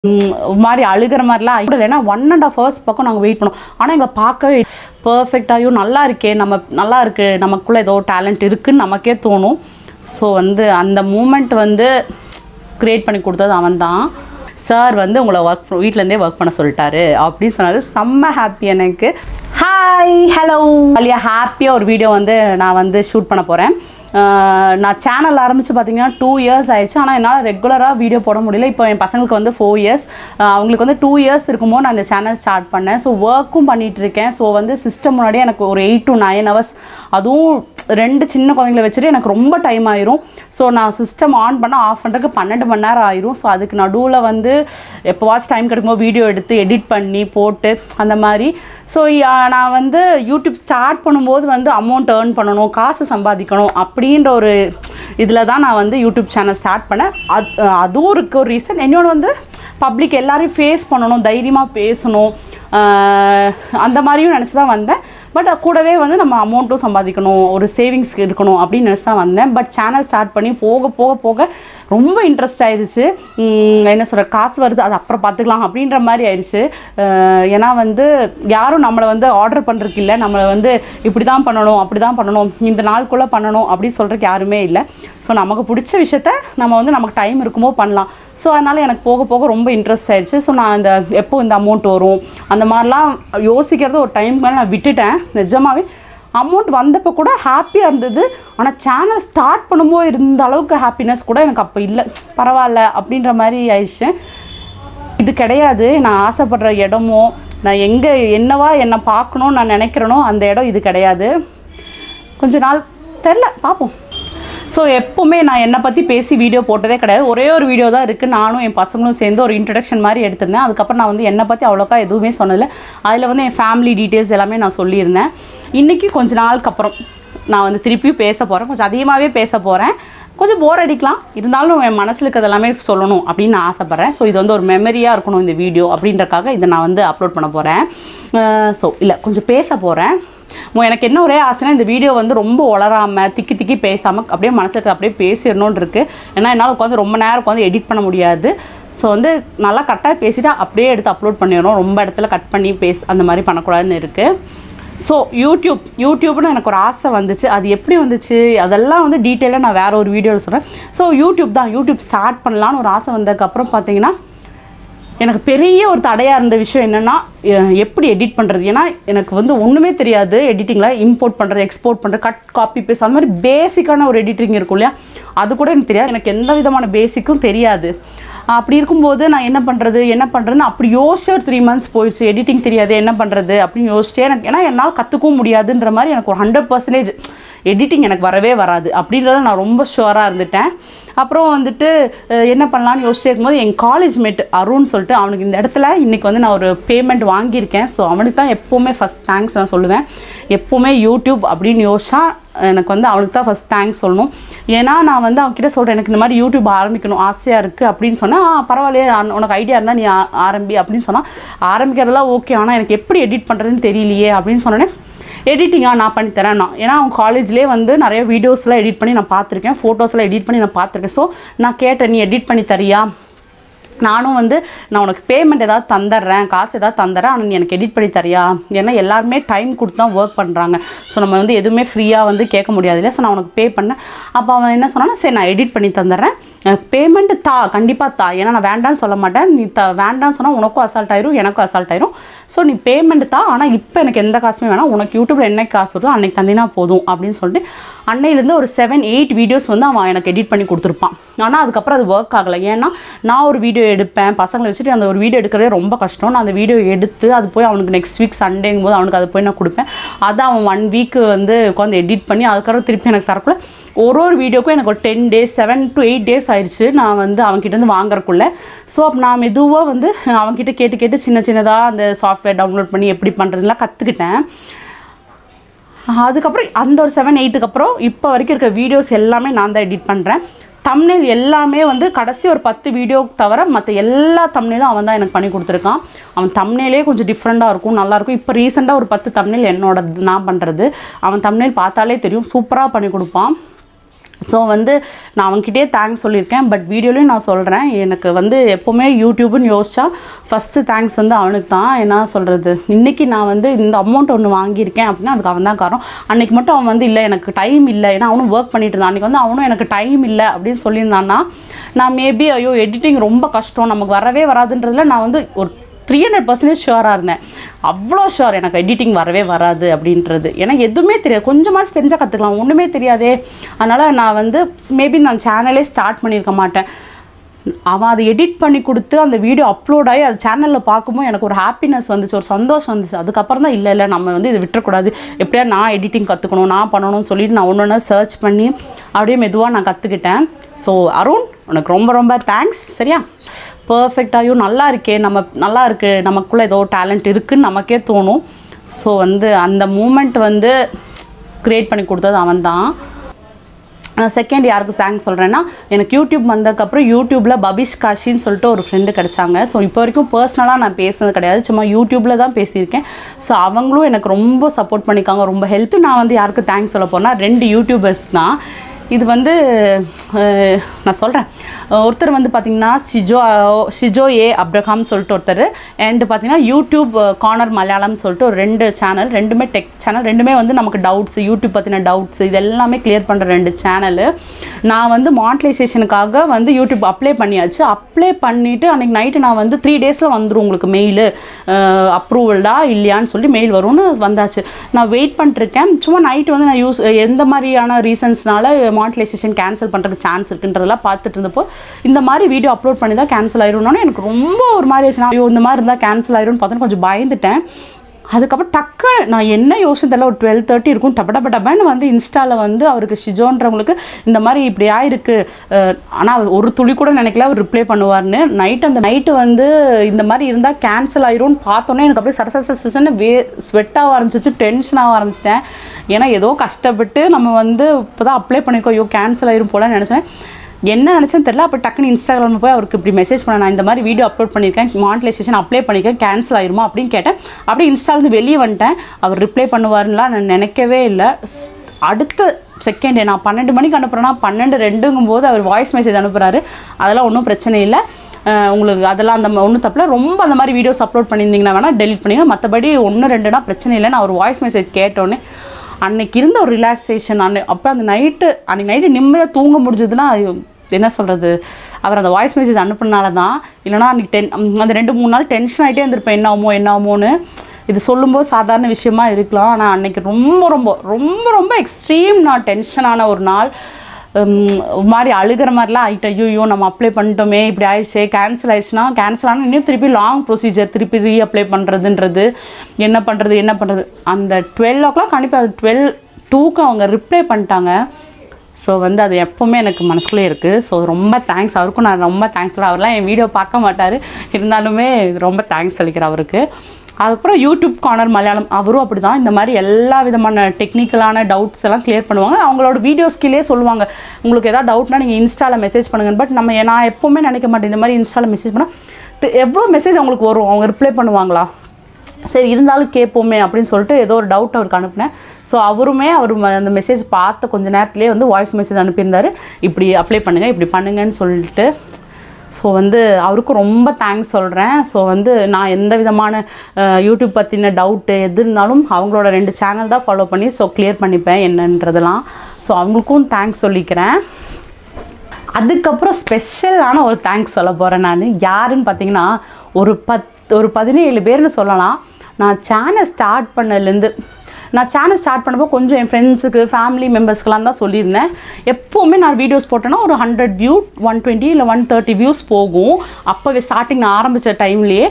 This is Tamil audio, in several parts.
ம், ஒரு மாதிரி அழுகிற மாதிரிலாம் ஆகி இல்லைன்னா ஒன் அண்ட் ஆஃப் ஹவர்ஸ் பக்கம் நாங்கள் வெயிட் பண்ணோம் ஆனால் எங்களை பார்க்கவே பர்ஃபெக்டாகவும் நல்லா இருக்கே நம்ம நல்லா இருக்கு நமக்குள்ளே ஏதோ டேலண்ட் இருக்குன்னு நமக்கே தோணும் ஸோ வந்து அந்த மூமெண்ட் வந்து க்ரியேட் பண்ணி கொடுத்தது அவன் தான் சார் வந்து உங்களை ஒர்க் வீட்டிலேருந்தே ஒர்க் பண்ண சொல்லிட்டாரு அப்படின்னு சொன்னாரு செம்ம ஹாப்பி எனக்கு ஹாய் ஹலோ அலியா ஹாப்பியாக ஒரு வீடியோ வந்து நான் வந்து ஷூட் பண்ண போகிறேன் நான் சேனல் ஆரம்பித்து பார்த்தீங்கன்னா டூ இயர்ஸ் ஆயிடுச்சு ஆனால் என்னால் ரெகுலராக வீடியோ போட முடியல இப்போ என் பசங்களுக்கு வந்து ஃபோர் இயர்ஸ் அவங்களுக்கு வந்து டூ இயர்ஸ் இருக்கும்போது நான் இந்த சேனல் ஸ்டார்ட் பண்ணேன் ஸோ ஒர்க்கும் பண்ணிகிட்டு இருக்கேன் ஸோ வந்து சிஸ்டம் முன்னாடியே எனக்கு ஒரு எயிட் டு நைன் ஹவர்ஸ் அதுவும் ரெண்டு சின்ன குழந்தைங்கள வச்சுட்டு எனக்கு ரொம்ப டைம் ஆயிரும் ஸோ நான் சிஸ்டம் ஆன் பண்ண ஆஃப் பண்ணுறதுக்கு பன்னெண்டு மணி நேரம் ஆயிரும் ஸோ அதுக்கு நடுவில் வந்து எப்போவாச்சும் டைம் கிடைக்கும்போது வீடியோ எடுத்து எடிட் பண்ணி போட்டு அந்த மாதிரி ஸோ நான் வந்து யூடியூப் ஸ்டார்ட் பண்ணும்போது வந்து அமௌண்ட் ஏர்ன் பண்ணணும் காசு சம்பாதிக்கணும் அப்படின்ற ஒரு இதில் தான் நான் வந்து யூடியூப் சேனல் ஸ்டார்ட் பண்ணேன் அது அதுவும் இருக்கு ஒரு ரீசன் இன்னொன்று வந்து பப்ளிக் எல்லாரையும் ஃபேஸ் பண்ணணும் தைரியமாக பேசணும் ஆஹ் அந்த மாதிரியும் நினச்சி தான் வந்தேன் பட் கூடவே வந்து நம்ம அமௌண்ட்டும் சம்பாதிக்கணும் ஒரு சேவிங்ஸ் இருக்கணும் அப்படின்னு நினச்சி தான் வந்தேன் பட் சேனல் ஸ்டார்ட் பண்ணி போக போக போக ரொம்ப இன்ட்ரெஸ்ட் ஆயிடுச்சு உம், என்ன சொல்கிற காசு வருது அது அப்புறம் பார்த்துக்கலாம் அப்படின்ற மாதிரி ஆயிடுச்சு ஆஹ் ஏன்னா வந்து யாரும் நம்மளை வந்து ஆர்டர் பண்ணுறதுக்கு இல்லை நம்மளை வந்து இப்படி தான் பண்ணணும் அப்படி தான் பண்ணணும் இந்த நாளுக்குள்ளே பண்ணணும் அப்படின்னு சொல்கிறதுக்கு யாருமே இல்லை ஸோ நமக்கு பிடிச்ச விஷயத்த நம்ம வந்து நமக்கு டைம் இருக்குமோ பண்ணலாம் ஸோ அதனால் எனக்கு போக போக ரொம்ப இன்ட்ரெஸ்ட் ஆயிடுச்சு ஸோ நான் இந்த எப்போ இந்த அமௌண்ட் வரும் அந்த மாதிரிலாம் யோசிக்கிறது ஒரு டைம் மேலே நான் விட்டுட்டேன் நிஜமாவே அமௌண்ட் வந்தப்போ கூட ஹாப்பியாக இருந்தது ஆனால் சேனல் ஸ்டார்ட் பண்ணும்போது இருந்த அளவுக்கு ஹாப்பினஸ் கூட எனக்கு அப்போ இல்லை பரவாயில்ல அப்படின்ற மாதிரி ஆயிடுச்சு இது கிடையாது நான் ஆசைப்படுற இடமோ நான் எங்கே என்னவா என்னை பார்க்கணும்னு நான் நினைக்கிறேனோ அந்த இடம் இது கிடையாது கொஞ்ச நாள் தெரில பார்ப்போம் ஸோ எப்போவுமே நான் என்னை பற்றி பேசி வீடியோ போட்டதே கிடையாது ஒரே ஒரு வீடியோ தான் இருக்குது நானும் என் பசங்களும் சேர்ந்து ஒரு இன்ட்ரடக்ஷன் மாதிரி எடுத்திருந்தேன் அதுக்கப்புறம் நான் வந்து என்னை பற்றி அவ்வளோக்கா எதுவுமே சொன்னதில்லை அதில் வந்து என் ஃபேமிலி டீட்டெயில்ஸ் எல்லாமே நான் சொல்லியிருந்தேன் இன்றைக்கி கொஞ்ச நாளுக்கு அப்புறம் நான் வந்து திருப்பியும் பேச போகிறேன் கொஞ்சம் அதிகமாகவே பேச போகிறேன் கொஞ்சம் போர் அடிக்கலாம் இருந்தாலும் என் மனசில் இருக்கிறது எல்லாமே சொல்லணும் அப்படின்னு நான் ஆசைப்பட்றேன் ஸோ இது வந்து ஒரு மெமரியாக இருக்கணும் இந்த வீடியோ அப்படின்றக்காக இதை நான் வந்து அப்லோட் பண்ண போகிறேன் ஸோ இல்லை கொஞ்சம் பேச போகிறேன் எனக்கு என்ன ஒரே ஆசைனா இந்த வீடியோ வந்து ரொம்ப உளராமல் திக்கி திக்கி பேசாமல் அப்படியே மனசுக்கு அப்படியே பேசிடணும்னு இருக்குது ஏன்னா என்னால் உட்காந்து ரொம்ப நேரம் உட்காந்து எடிட் பண்ண முடியாது ஸோ வந்து நல்லா கரெக்டாக பேசிட்டு அப்படியே எடுத்து அப்லோட் பண்ணிடணும் ரொம்ப இடத்துல கட் பண்ணி பேஸ் அந்த மாதிரி பண்ணக்கூடாதுன்னு இருக்குது ஸோ யூடியூப் யூடியூப்னு எனக்கு ஒரு ஆசை வந்துச்சு அது எப்படி வந்துச்சு அதெல்லாம் வந்து டீட்டெயிலாக நான் வேறு ஒரு வீடியோவில் சொல்கிறேன் ஸோ யூடியூப் தான் யூடியூப் ஸ்டார்ட் பண்ணலான்னு ஒரு ஆசை வந்ததுக்கப்புறம் பார்த்தீங்கன்னா எனக்கு பெரிய ஒரு தடையாக இருந்த விஷயம் என்னென்னா எப்படி எடிட் பண்ணுறது ஏன்னா எனக்கு வந்து ஒன்றுமே தெரியாது எடிட்டிங்கில் இம்போர்ட் பண்ணுறது எக்ஸ்போர்ட் பண்ணுறது கட் காப்பி பேஸ் அந்த மாதிரி பேசிக்கான ஒரு எடிட்டிங் இருக்கும் இல்லையா அது கூட எனக்கு தெரியாது எனக்கு எந்த விதமான பேசிக்கும் தெரியாது அப்படி இருக்கும்போது நான் என்ன பண்ணுறது என்ன பண்ணுறதுன்னு அப்படி யோசிச்சு ஒரு த்ரீ மந்த்ஸ் போயிடுச்சு எடிட்டிங் தெரியாது என்ன பண்ணுறது அப்படின்னு யோசிச்சே எனக்கு ஏன்னா என்னால் கற்றுக்கவும் முடியாதுன்ற மாதிரி எனக்கு ஒரு ஹண்ட்ரட் பர்சன்டேஜ் எடிட்டிங் எனக்கு வரவே வராது அப்படின்றத நான் ரொம்ப ஷுவராக இருந்துட்டேன் அப்புறம் வந்துட்டு அஹ், என்ன பண்ணலான்னு யோசிச்சே இருக்கும்போது என் காலேஜ் மேட் அருண் சொல்லிட்டு அவனுக்கு இந்த இடத்துல இன்றைக்கி வந்து நான் ஒரு பேமெண்ட் வாங்கியிருக்கேன் ஸோ அவனுக்கு தான் எப்போவுமே ஃபஸ்ட் தேங்க்ஸ் நான் சொல்லுவேன் எப்போவுமே யூடியூப் அப்படின்னு யோசிச்சா எனக்கு வந்து அவனுக்கு தான் ஃபஸ்ட் தேங்க்ஸ் சொல்லணும் ஏன்னா நான் வந்து அவன்கிட்ட சொல்கிறேன் எனக்கு இந்த மாதிரி யூடியூப் ஆரம்பிக்கணும் ஆசையாக இருக்குது அப்படின்னு சொன்னால் "ஆ, பரவாயில்லையே நான் உனக்கு ஐடியா இருந்தால் நீ ஆ- ஆரம்பி அப்படின்னு சொன்னால் ஆரம்பிக்கிறதெல்லாம் ஓகே ஆனால் எனக்கு எப்படி எடிட் பண்ணுறதுன்னு தெரியலையே அப்படின்னு சொன்னோன்னே எடிட்டிங்காக நான் பண்ணி தரேன் நான் ஏன்னா அவன் காலேஜ்லேயே வந்து நிறைய வீடியோஸ்லாம் எடிட் பண்ணி நான் பார்த்துருக்கேன் ஃபோட்டோஸ்லாம் எடிட் பண்ணி நான் பார்த்துருக்கேன் ஸோ நான் கேட்டேன் நீ எடிட் பண்ணி தரியா நானும் வந்து நான் உனக்கு பேமெண்ட் ஏதாவது தந்துடுறேன் காசு ஏதாவது தந்துடுறேன் ஆனால் நீ எனக்கு எடிட் பண்ணி தரியா ஏன்னா எல்லாருமே டைம் கொடுத்து தான் ஒர்க் பண்ணுறாங்க ஸோ நம்ம வந்து எதுவுமே ஃப்ரீயாக வந்து கேட்க முடியாது இல்லையா ஸோ நான் உனக்கு பே பண்ணேன் அப்போ அவன் என்ன சொன்னான்னா சரி நான் எடிட் பண்ணி தந்துடுறேன் பேமெண்ட் தா கண்டிப்பாக தா ஏன்னா நான் வேண்டான்னு சொல்ல மாட்டேன் நீ த வேண்டான்னு சொன்னால் உனக்கும் அசால்ட் ஆயிரும் எனக்கும் அசால்ட் ஆயிரும் ஸோ நீ பேமெண்ட் தா ஆனால் இப்போ எனக்கு எந்த காசுமே வேணாம் உனக்கு யூடியூப்பில் என்ன காசு வருதோ அன்னைக்கு தந்தினா போதும் அப்படின்னு சொல்லிட்டு அன்னையிலேருந்து ஒரு செவன் எயிட் வீடியோஸ் வந்து அவன் எனக்கு எடிட் பண்ணி கொடுத்துருப்பான் ஆனால் அதுக்கப்புறம் அது ஒர்க் ஆகலை ஏன்னா நான் ஒரு வீடியோ எடுப்பேன் பசங்களை வச்சுட்டு அந்த ஒரு வீடியோ எடுக்கிறதே ரொம்ப கஷ்டம் நான் அந்த வீடியோ எடுத்து அது போய் அவனுக்கு நெக்ஸ்ட் வீக் சண்டேங்கும் போது அவனுக்கு அதை போய் நான் கொடுப்பேன் அதை அவன் ஒன் வீக் வந்து உட்காந்து எடிட் பண்ணி அதுக்கப்புறம் திருப்பி எனக்கு தரக்குள்ள ஒரு ஒரு வீடியோக்கும் எனக்கு ஒரு ten days seven to eight days ஆயிடுச்சு நான் வந்து அவன்கிட்ட இருந்து வாங்குறக்குள்ள ஸோ அப்போ நான் மெதுவாக வந்து அவன்கிட்ட கேட்டு கேட்டு சின்ன சின்னதாக அந்த சாஃப்ட்வேர் டவுன்லோட் பண்ணி எப்படி பண்ணுறதுலாம் கற்றுக்கிட்டேன் அதுக்கப்புறம் அந்த ஒரு செவன் எயிட்டுக்கு அப்புறம் இப்போ வரைக்கும் இருக்க வீடியோஸ் எல்லாமே நான் தான் எடிட் பண்ணுறேன் தம்னேல் எல்லாமே வந்து கடைசி ஒரு பத்து வீடியோ தவிர மற்ற எல்லா தம்னேலும் அவன் தான் எனக்கு பண்ணி கொடுத்துருக்கான் அவன் தம்னேலே கொஞ்சம் டிஃப்ரெண்ட்டாக இருக்கும் நல்லாயிருக்கும் இப்போ ரீசெண்டாக ஒரு பத்து தம்னேல் என்னோட நான் பண்ணுறது அவன் தம்னேல் பார்த்தாலே தெரியும் சூப்பராக பண்ணி கொடுப்பான் ஸோ வந்து நான் அவங்ககிட்டயே தேங்க்ஸ் சொல்லியிருக்கேன் பட் வீடியோலையும் நான் சொல்கிறேன் எனக்கு வந்து எப்போவுமே யூடியூப்னு யோசிச்சா ஃபஸ்ட்டு தேங்க்ஸ் வந்து அவனுக்கு தான் என்ன சொல்கிறது இன்றைக்கி நான் வந்து இந்த அமௌண்ட் ஒன்று வாங்கியிருக்கேன் அப்படின்னா அதுக்கு அவன் தான் காரணம் அன்றைக்கி மட்டும் அவன் வந்து இல்லை எனக்கு டைம் இல்லை ஏன்னா அவனும் ஒர்க் பண்ணிட்டு இருந்தான் அன்றைக்கி வந்து அவனும் எனக்கு டைம் இல்லை அப்படின்னு சொல்லியிருந்தான்னா நான் மேபி ஐயோ எடிட்டிங் ரொம்ப கஷ்டம் நமக்கு வரவே வராதுன்றதுல நான் வந்து ஒரு த்ரீ ஹண்ட்ரட் பர்சன்டேஜ் ஷுவராக இருந்தேன் அவ்வளோ ஷுவர் எனக்கு எடிட்டிங் வரவே வராது அப்படின்றது ஏன்னா எதுவுமே தெரியாது கொஞ்சமாச்சும் தெரிஞ்சால் கற்றுக்கலாம் ஒன்றுமே தெரியாதே அதனால் நான் வந்து மேபி நான் சேனலே ஸ்டார்ட் பண்ணியிருக்க மாட்டேன் அவன் அதை எடிட் பண்ணி கொடுத்து அந்த வீடியோ அப்லோட் ஆகி அது சேனலில் பார்க்கும்போது எனக்கு ஒரு ஹாப்பினஸ் வந்துச்சு ஒரு சந்தோஷம் வந்துச்சு அதுக்கப்புறம் தான் இல்லை இல்லை நம்ம வந்து இதை விட்டுறக்கூடாது எப்படியா நான் எடிட்டிங் கற்றுக்கணும் நான் பண்ணணும்னு சொல்லிட்டு நான் ஒன்று ஒன்று சர்ச் பண்ணி அப்படியே மெதுவாக நான் கற்றுக்கிட்டேன் ஸோ அருண் உனக்கு ரொம்ப ரொம்ப தேங்க்ஸ் சரியா பர்ஃபெக்டாகவும் நல்லா இருக்கே நம்ம நல்லா இருக்கு நமக்குள்ளே ஏதோ டேலண்ட் இருக்குன்னு நமக்கே தோணும் ஸோ வந்து அந்த மூமெண்ட் வந்து க்ரியேட் பண்ணி கொடுத்தது அவன் தான் செகண்ட் யாருக்கு தேங்க்ஸ் சொல்கிறேன்னா எனக்கு யூடியூப் வந்ததுக்கப்புறம் யூடியூப்பில் பபிஷ் காஷின்னு சொல்லிட்டு ஒரு ஃப்ரெண்டு கிடச்சாங்க ஸோ இப்போ வரைக்கும் பர்சனலாக நான் பேசுனது கிடையாது சும்மா யூடியூப்பில் தான் பேசியிருக்கேன் ஸோ அவங்களும் எனக்கு ரொம்ப சப்போர்ட் பண்ணிக்காங்க ரொம்ப ஹெல்ப் நான் வந்து யாருக்கு தேங்க்ஸ் சொல்ல போனால் ரெண்டு யூடியூபர்ஸ் தான் இது வந்து அஹ், நான் சொல்கிறேன் ஒருத்தர் வந்து பார்த்திங்கன்னா சிஜோ சிஜோ ஏ அப்ரஹாம் சொல்லிட்டு ஒருத்தர் அண்ட் பார்த்தீங்கன்னா யூடியூப் கார்னர் மலையாளம் சொல்லிட்டு ஒரு ரெண்டு சேனல் ரெண்டுமே டெக் சேனல் ரெண்டுமே வந்து நமக்கு டவுட்ஸ் யூடியூப் பற்றின டவுட்ஸ் இது எல்லாமே கிளியர் பண்ணுற ரெண்டு சேனலு நான் வந்து மானிட்டைசேஷனுக்காக வந்து யூடியூப் அப்ளை பண்ணியாச்சு அப்ளை பண்ணிவிட்டு அன்றைக்கி நைட்டு நான் வந்து த்ரீ டேஸில் வந்துடும் உங்களுக்கு மெயிலு அப்ரூவல்டா இல்லையான்னு சொல்லி மெயில் வரும்னு வந்தாச்சு நான் வெயிட் பண்ணிட்டுருக்கேன் சும்மா நைட்டு வந்து நான் யூஸ் எந்த மாதிரியான ரீசன்ஸ்னால மானிட்டைசேஷன் கேன்சல் பண்ணுறதுக்கு சான்ஸ் இருக்குன்றதெல்லாம் பார்த்துட்டு இருந்தப்போ இந்த மாதிரி வீடியோ அப்லோட் பண்ணி தான் கேன்சல் ஆயிரும்னு எனக்கு ரொம்ப ஒரு மாதிரி ஆச்சு நான் ஐயோ இந்த மாதிரி இருந்தால் கேன்சல் ஆயிரும்னு பார்த்தோன்னு கொஞ்சம் பயந்துட்டேன் அதுக்கப்புறம் டக்கு நான் என்ன யோசனை தெரியல ஒரு டுவெல் தேர்ட்டி இருக்கும் டப்ப டப்ப டப்பன்னு வந்து இன்ஸ்டாவில் வந்து அவருக்கு ஷிஜோன்றவங்களுக்கு இந்த மாதிரி இப்படி ஆயிருக்கு ஆனால் அவர் ஒரு துளி கூட நினைக்கல அவர் ரிப்ளை பண்ணுவார்னு நைட் அந்த நைட்டு வந்து இந்த மாதிரி இருந்தால் கேன்சல் ஆயிரும்னு பார்த்தோன்னே எனக்கு அப்படியே சட சட சடன்னு வே ஸ்வெட் ஆக ஆரம்பிச்சிச்சு டென்ஷன் ஆக ஆரம்பிச்சிட்டேன் ஏன்னா ஏதோ கஷ்டப்பட்டு நம்ம வந்து இப்போ தான் அப்ளை பண்ணியிருக்கோம் ஐயோ கேன்சல் ஆயிரும் போலன்னு நினச்சேன் என்ன நினச்சேன்னு தெரியல அப்போ டக்குன்னு இன்ஸ்டாகிராமில் போய் அவருக்கு இப்படி மெசேஜ் பண்ண நான் இந்த மாதிரி வீடியோ அப்லோட் பண்ணியிருக்கேன் மானிட்டைசேஷன் அப்ளை பண்ணியிருக்கேன் கேன்சல் ஆயிருமா அப்படின்னு கேட்டேன் அப்படியே இன்ஸ்டாலேருந்து வெளியே வந்துட்டேன் அவர் ரிப்ளை பண்ணுவாருலாம் நான் நினைக்கவே இல்லை ஸ்- அடுத்த செகண்ட் நான் பன்னெண்டு மணிக்கு அனுப்புகிறேன்னா பன்னெண்டு ரெண்டுங்கும் போது அவர் வாய்ஸ் மெசேஜ் அனுப்புகிறாரு அதெல்லாம் ஒன்றும் பிரச்சனை இல்லை அஹ் உங்களுக்கு அதெல்லாம் அந்த ஒன்றும் தப்பில் ரொம்ப அந்த மாதிரி வீடியோஸ் அப்லோட் பண்ணியிருந்தீங்கன்னா வேணால் டெலிட் பண்ணிங்க மற்றபடி ஒன்று ரெண்டுனா பிரச்சனை இல்லை நான் ஒரு வாய்ஸ் மெசேஜ் கேட்டோன்னே அன்னைக்கு இருந்த ஒரு ரிலாக்ஸேஷன் அன்னை அப்போ அந்த நைட்டு அன்னைக்கு நைட்டு நிம்மதியாக தூங்க முடிஞ்சதுன்னா ஐயோ, என்ன சொல்கிறது அவர் அந்த வாய்ஸ் மெசேஜ் அனுப்புனால தான் இல்லைனா அன்றைக்கி டென் அந்த ரெண்டு மூணு நாள் டென்ஷன் ஆகிட்டே இருந்திருப்பேன் என்ன ஆகுமோ என்ன ஆகுமோன்னு இது சொல்லும்போது சாதாரண விஷயமா இருக்கலாம் ஆனால் அன்னைக்கு ரொம்ப ரொம்ப ரொம்ப ரொம்ப எக்ஸ்ட்ரீம் நான் டென்ஷனான ஒரு நாள் உம், ஒரு மாதிரி அழுகிற மாதிரிலாம் ஆகிட்டு ஐயோ நம்ம அப்ளை பண்ணிட்டோமே இப்படி ஆயிடுச்சே கேன்சல் ஆயிடுச்சுன்னா கேன்சல் ஆனால் இன்னும் திருப்பி லாங் ப்ரொசீஜர் திருப்பி ரீ அப்ளை பண்ணுறதுன்றது என்ன பண்ணுறது என்ன பண்ணுறது அந்த டுவெல் ஓ கிளாக் கண்டிப்பாக அது டுவெல் டூக்கு அவங்க ரிப்ளை பண்ணிட்டாங்க ஸோ வந்து அது எப்போவுமே எனக்கு மனசுக்குள்ளே இருக்குது ஸோ ரொம்ப தேங்க்ஸ் அவருக்கும் நான் ரொம்ப தேங்க்ஸ் சொல்கிறேன் அவர்லாம் என் வீடியோ பார்க்க மாட்டார் இருந்தாலுமே ரொம்ப தேங்க்ஸ் சொல்லிக்கிறேன் அவருக்கு அதுக்கப்புறம் யூடியூப் கார்னர் மலையாளம் அவரும் அப்படி தான் இந்த மாதிரி எல்லா விதமான டெக்னிக்கலான டவுட்ஸ் எல்லாம் கிளியர் பண்ணுவாங்க அவங்களோட வீடியோஸ்கிலே சொல்லுவாங்க உங்களுக்கு ஏதாவது டவுட்னா நீங்கள் இன்ஸ்டாவில் மெசேஜ் பண்ணுங்க பட் நம்ம நான் எப்போவுமே நினைக்க மாட்டேன் இந்த மாதிரி இன்ஸ்டாவில் மெசேஜ் பண்ணால் எவ்வளோ மெசேஜ் அவங்களுக்கு வரும் அவங்க ரிப்ளை பண்ணுவாங்களா சரி இருந்தாலும் கேட்போமே அப்படின்னு சொல்லிட்டு ஏதோ ஒரு டவுட் அவருக்கு அனுப்பினேன் ஸோ அவருமே அவர் ம- அந்த மெசேஜ் பார்த்த கொஞ்ச நேரத்துலேயே வந்து வாய்ஸ் மெசேஜ் அனுப்பியிருந்தாரு இப்படி அப்ளை பண்ணுங்கள் இப்படி பண்ணுங்கன்னு சொல்லிட்டு ஸோ வந்து அவருக்கும் ரொம்ப தேங்க்ஸ் சொல்கிறேன் ஸோ வந்து நான் எந்த விதமான அஹ், யூடியூப் பற்றின டவுட்டு எது இருந்தாலும் அவங்களோட ரெண்டு சேனல் தான் ஃபாலோ பண்ணி ஸோ கிளியர் பண்ணிப்பேன் என்னன்றதெல்லாம் ஸோ அவங்களுக்கும் தேங்க்ஸ் சொல்லிக்கிறேன் அதுக்கப்புறம் ஸ்பெஷலான ஒரு தேங்க்ஸ் சொல்ல போகிறேன் நான் யாருன்னு பார்த்தீங்கன்னா ஒரு பத் ஒரு பதினேழு பேர்னு சொல்லலாம் நான் சேனல் ஸ்டார்ட் பண்ணதுலேருந்து நான் சேனல் ஸ்டார்ட் பண்ணப்போ கொஞ்சம் என் ஃப்ரெண்ட்ஸுக்கு ஃபேமிலி மெம்பர்ஸ்க்கெலாம் தான் சொல்லியிருந்தேன் எப்போவுமே நான் வீடியோஸ் போட்டேன்னா ஒரு ஹண்ட்ரட் வியூ ஒன் டுவெண்ட்டி இல்லை ஒன் தேர்ட்டி வியூஸ் போகும் அப்போவே ஸ்டார்டிங் நான் ஆரம்பித்த டைம்லேயே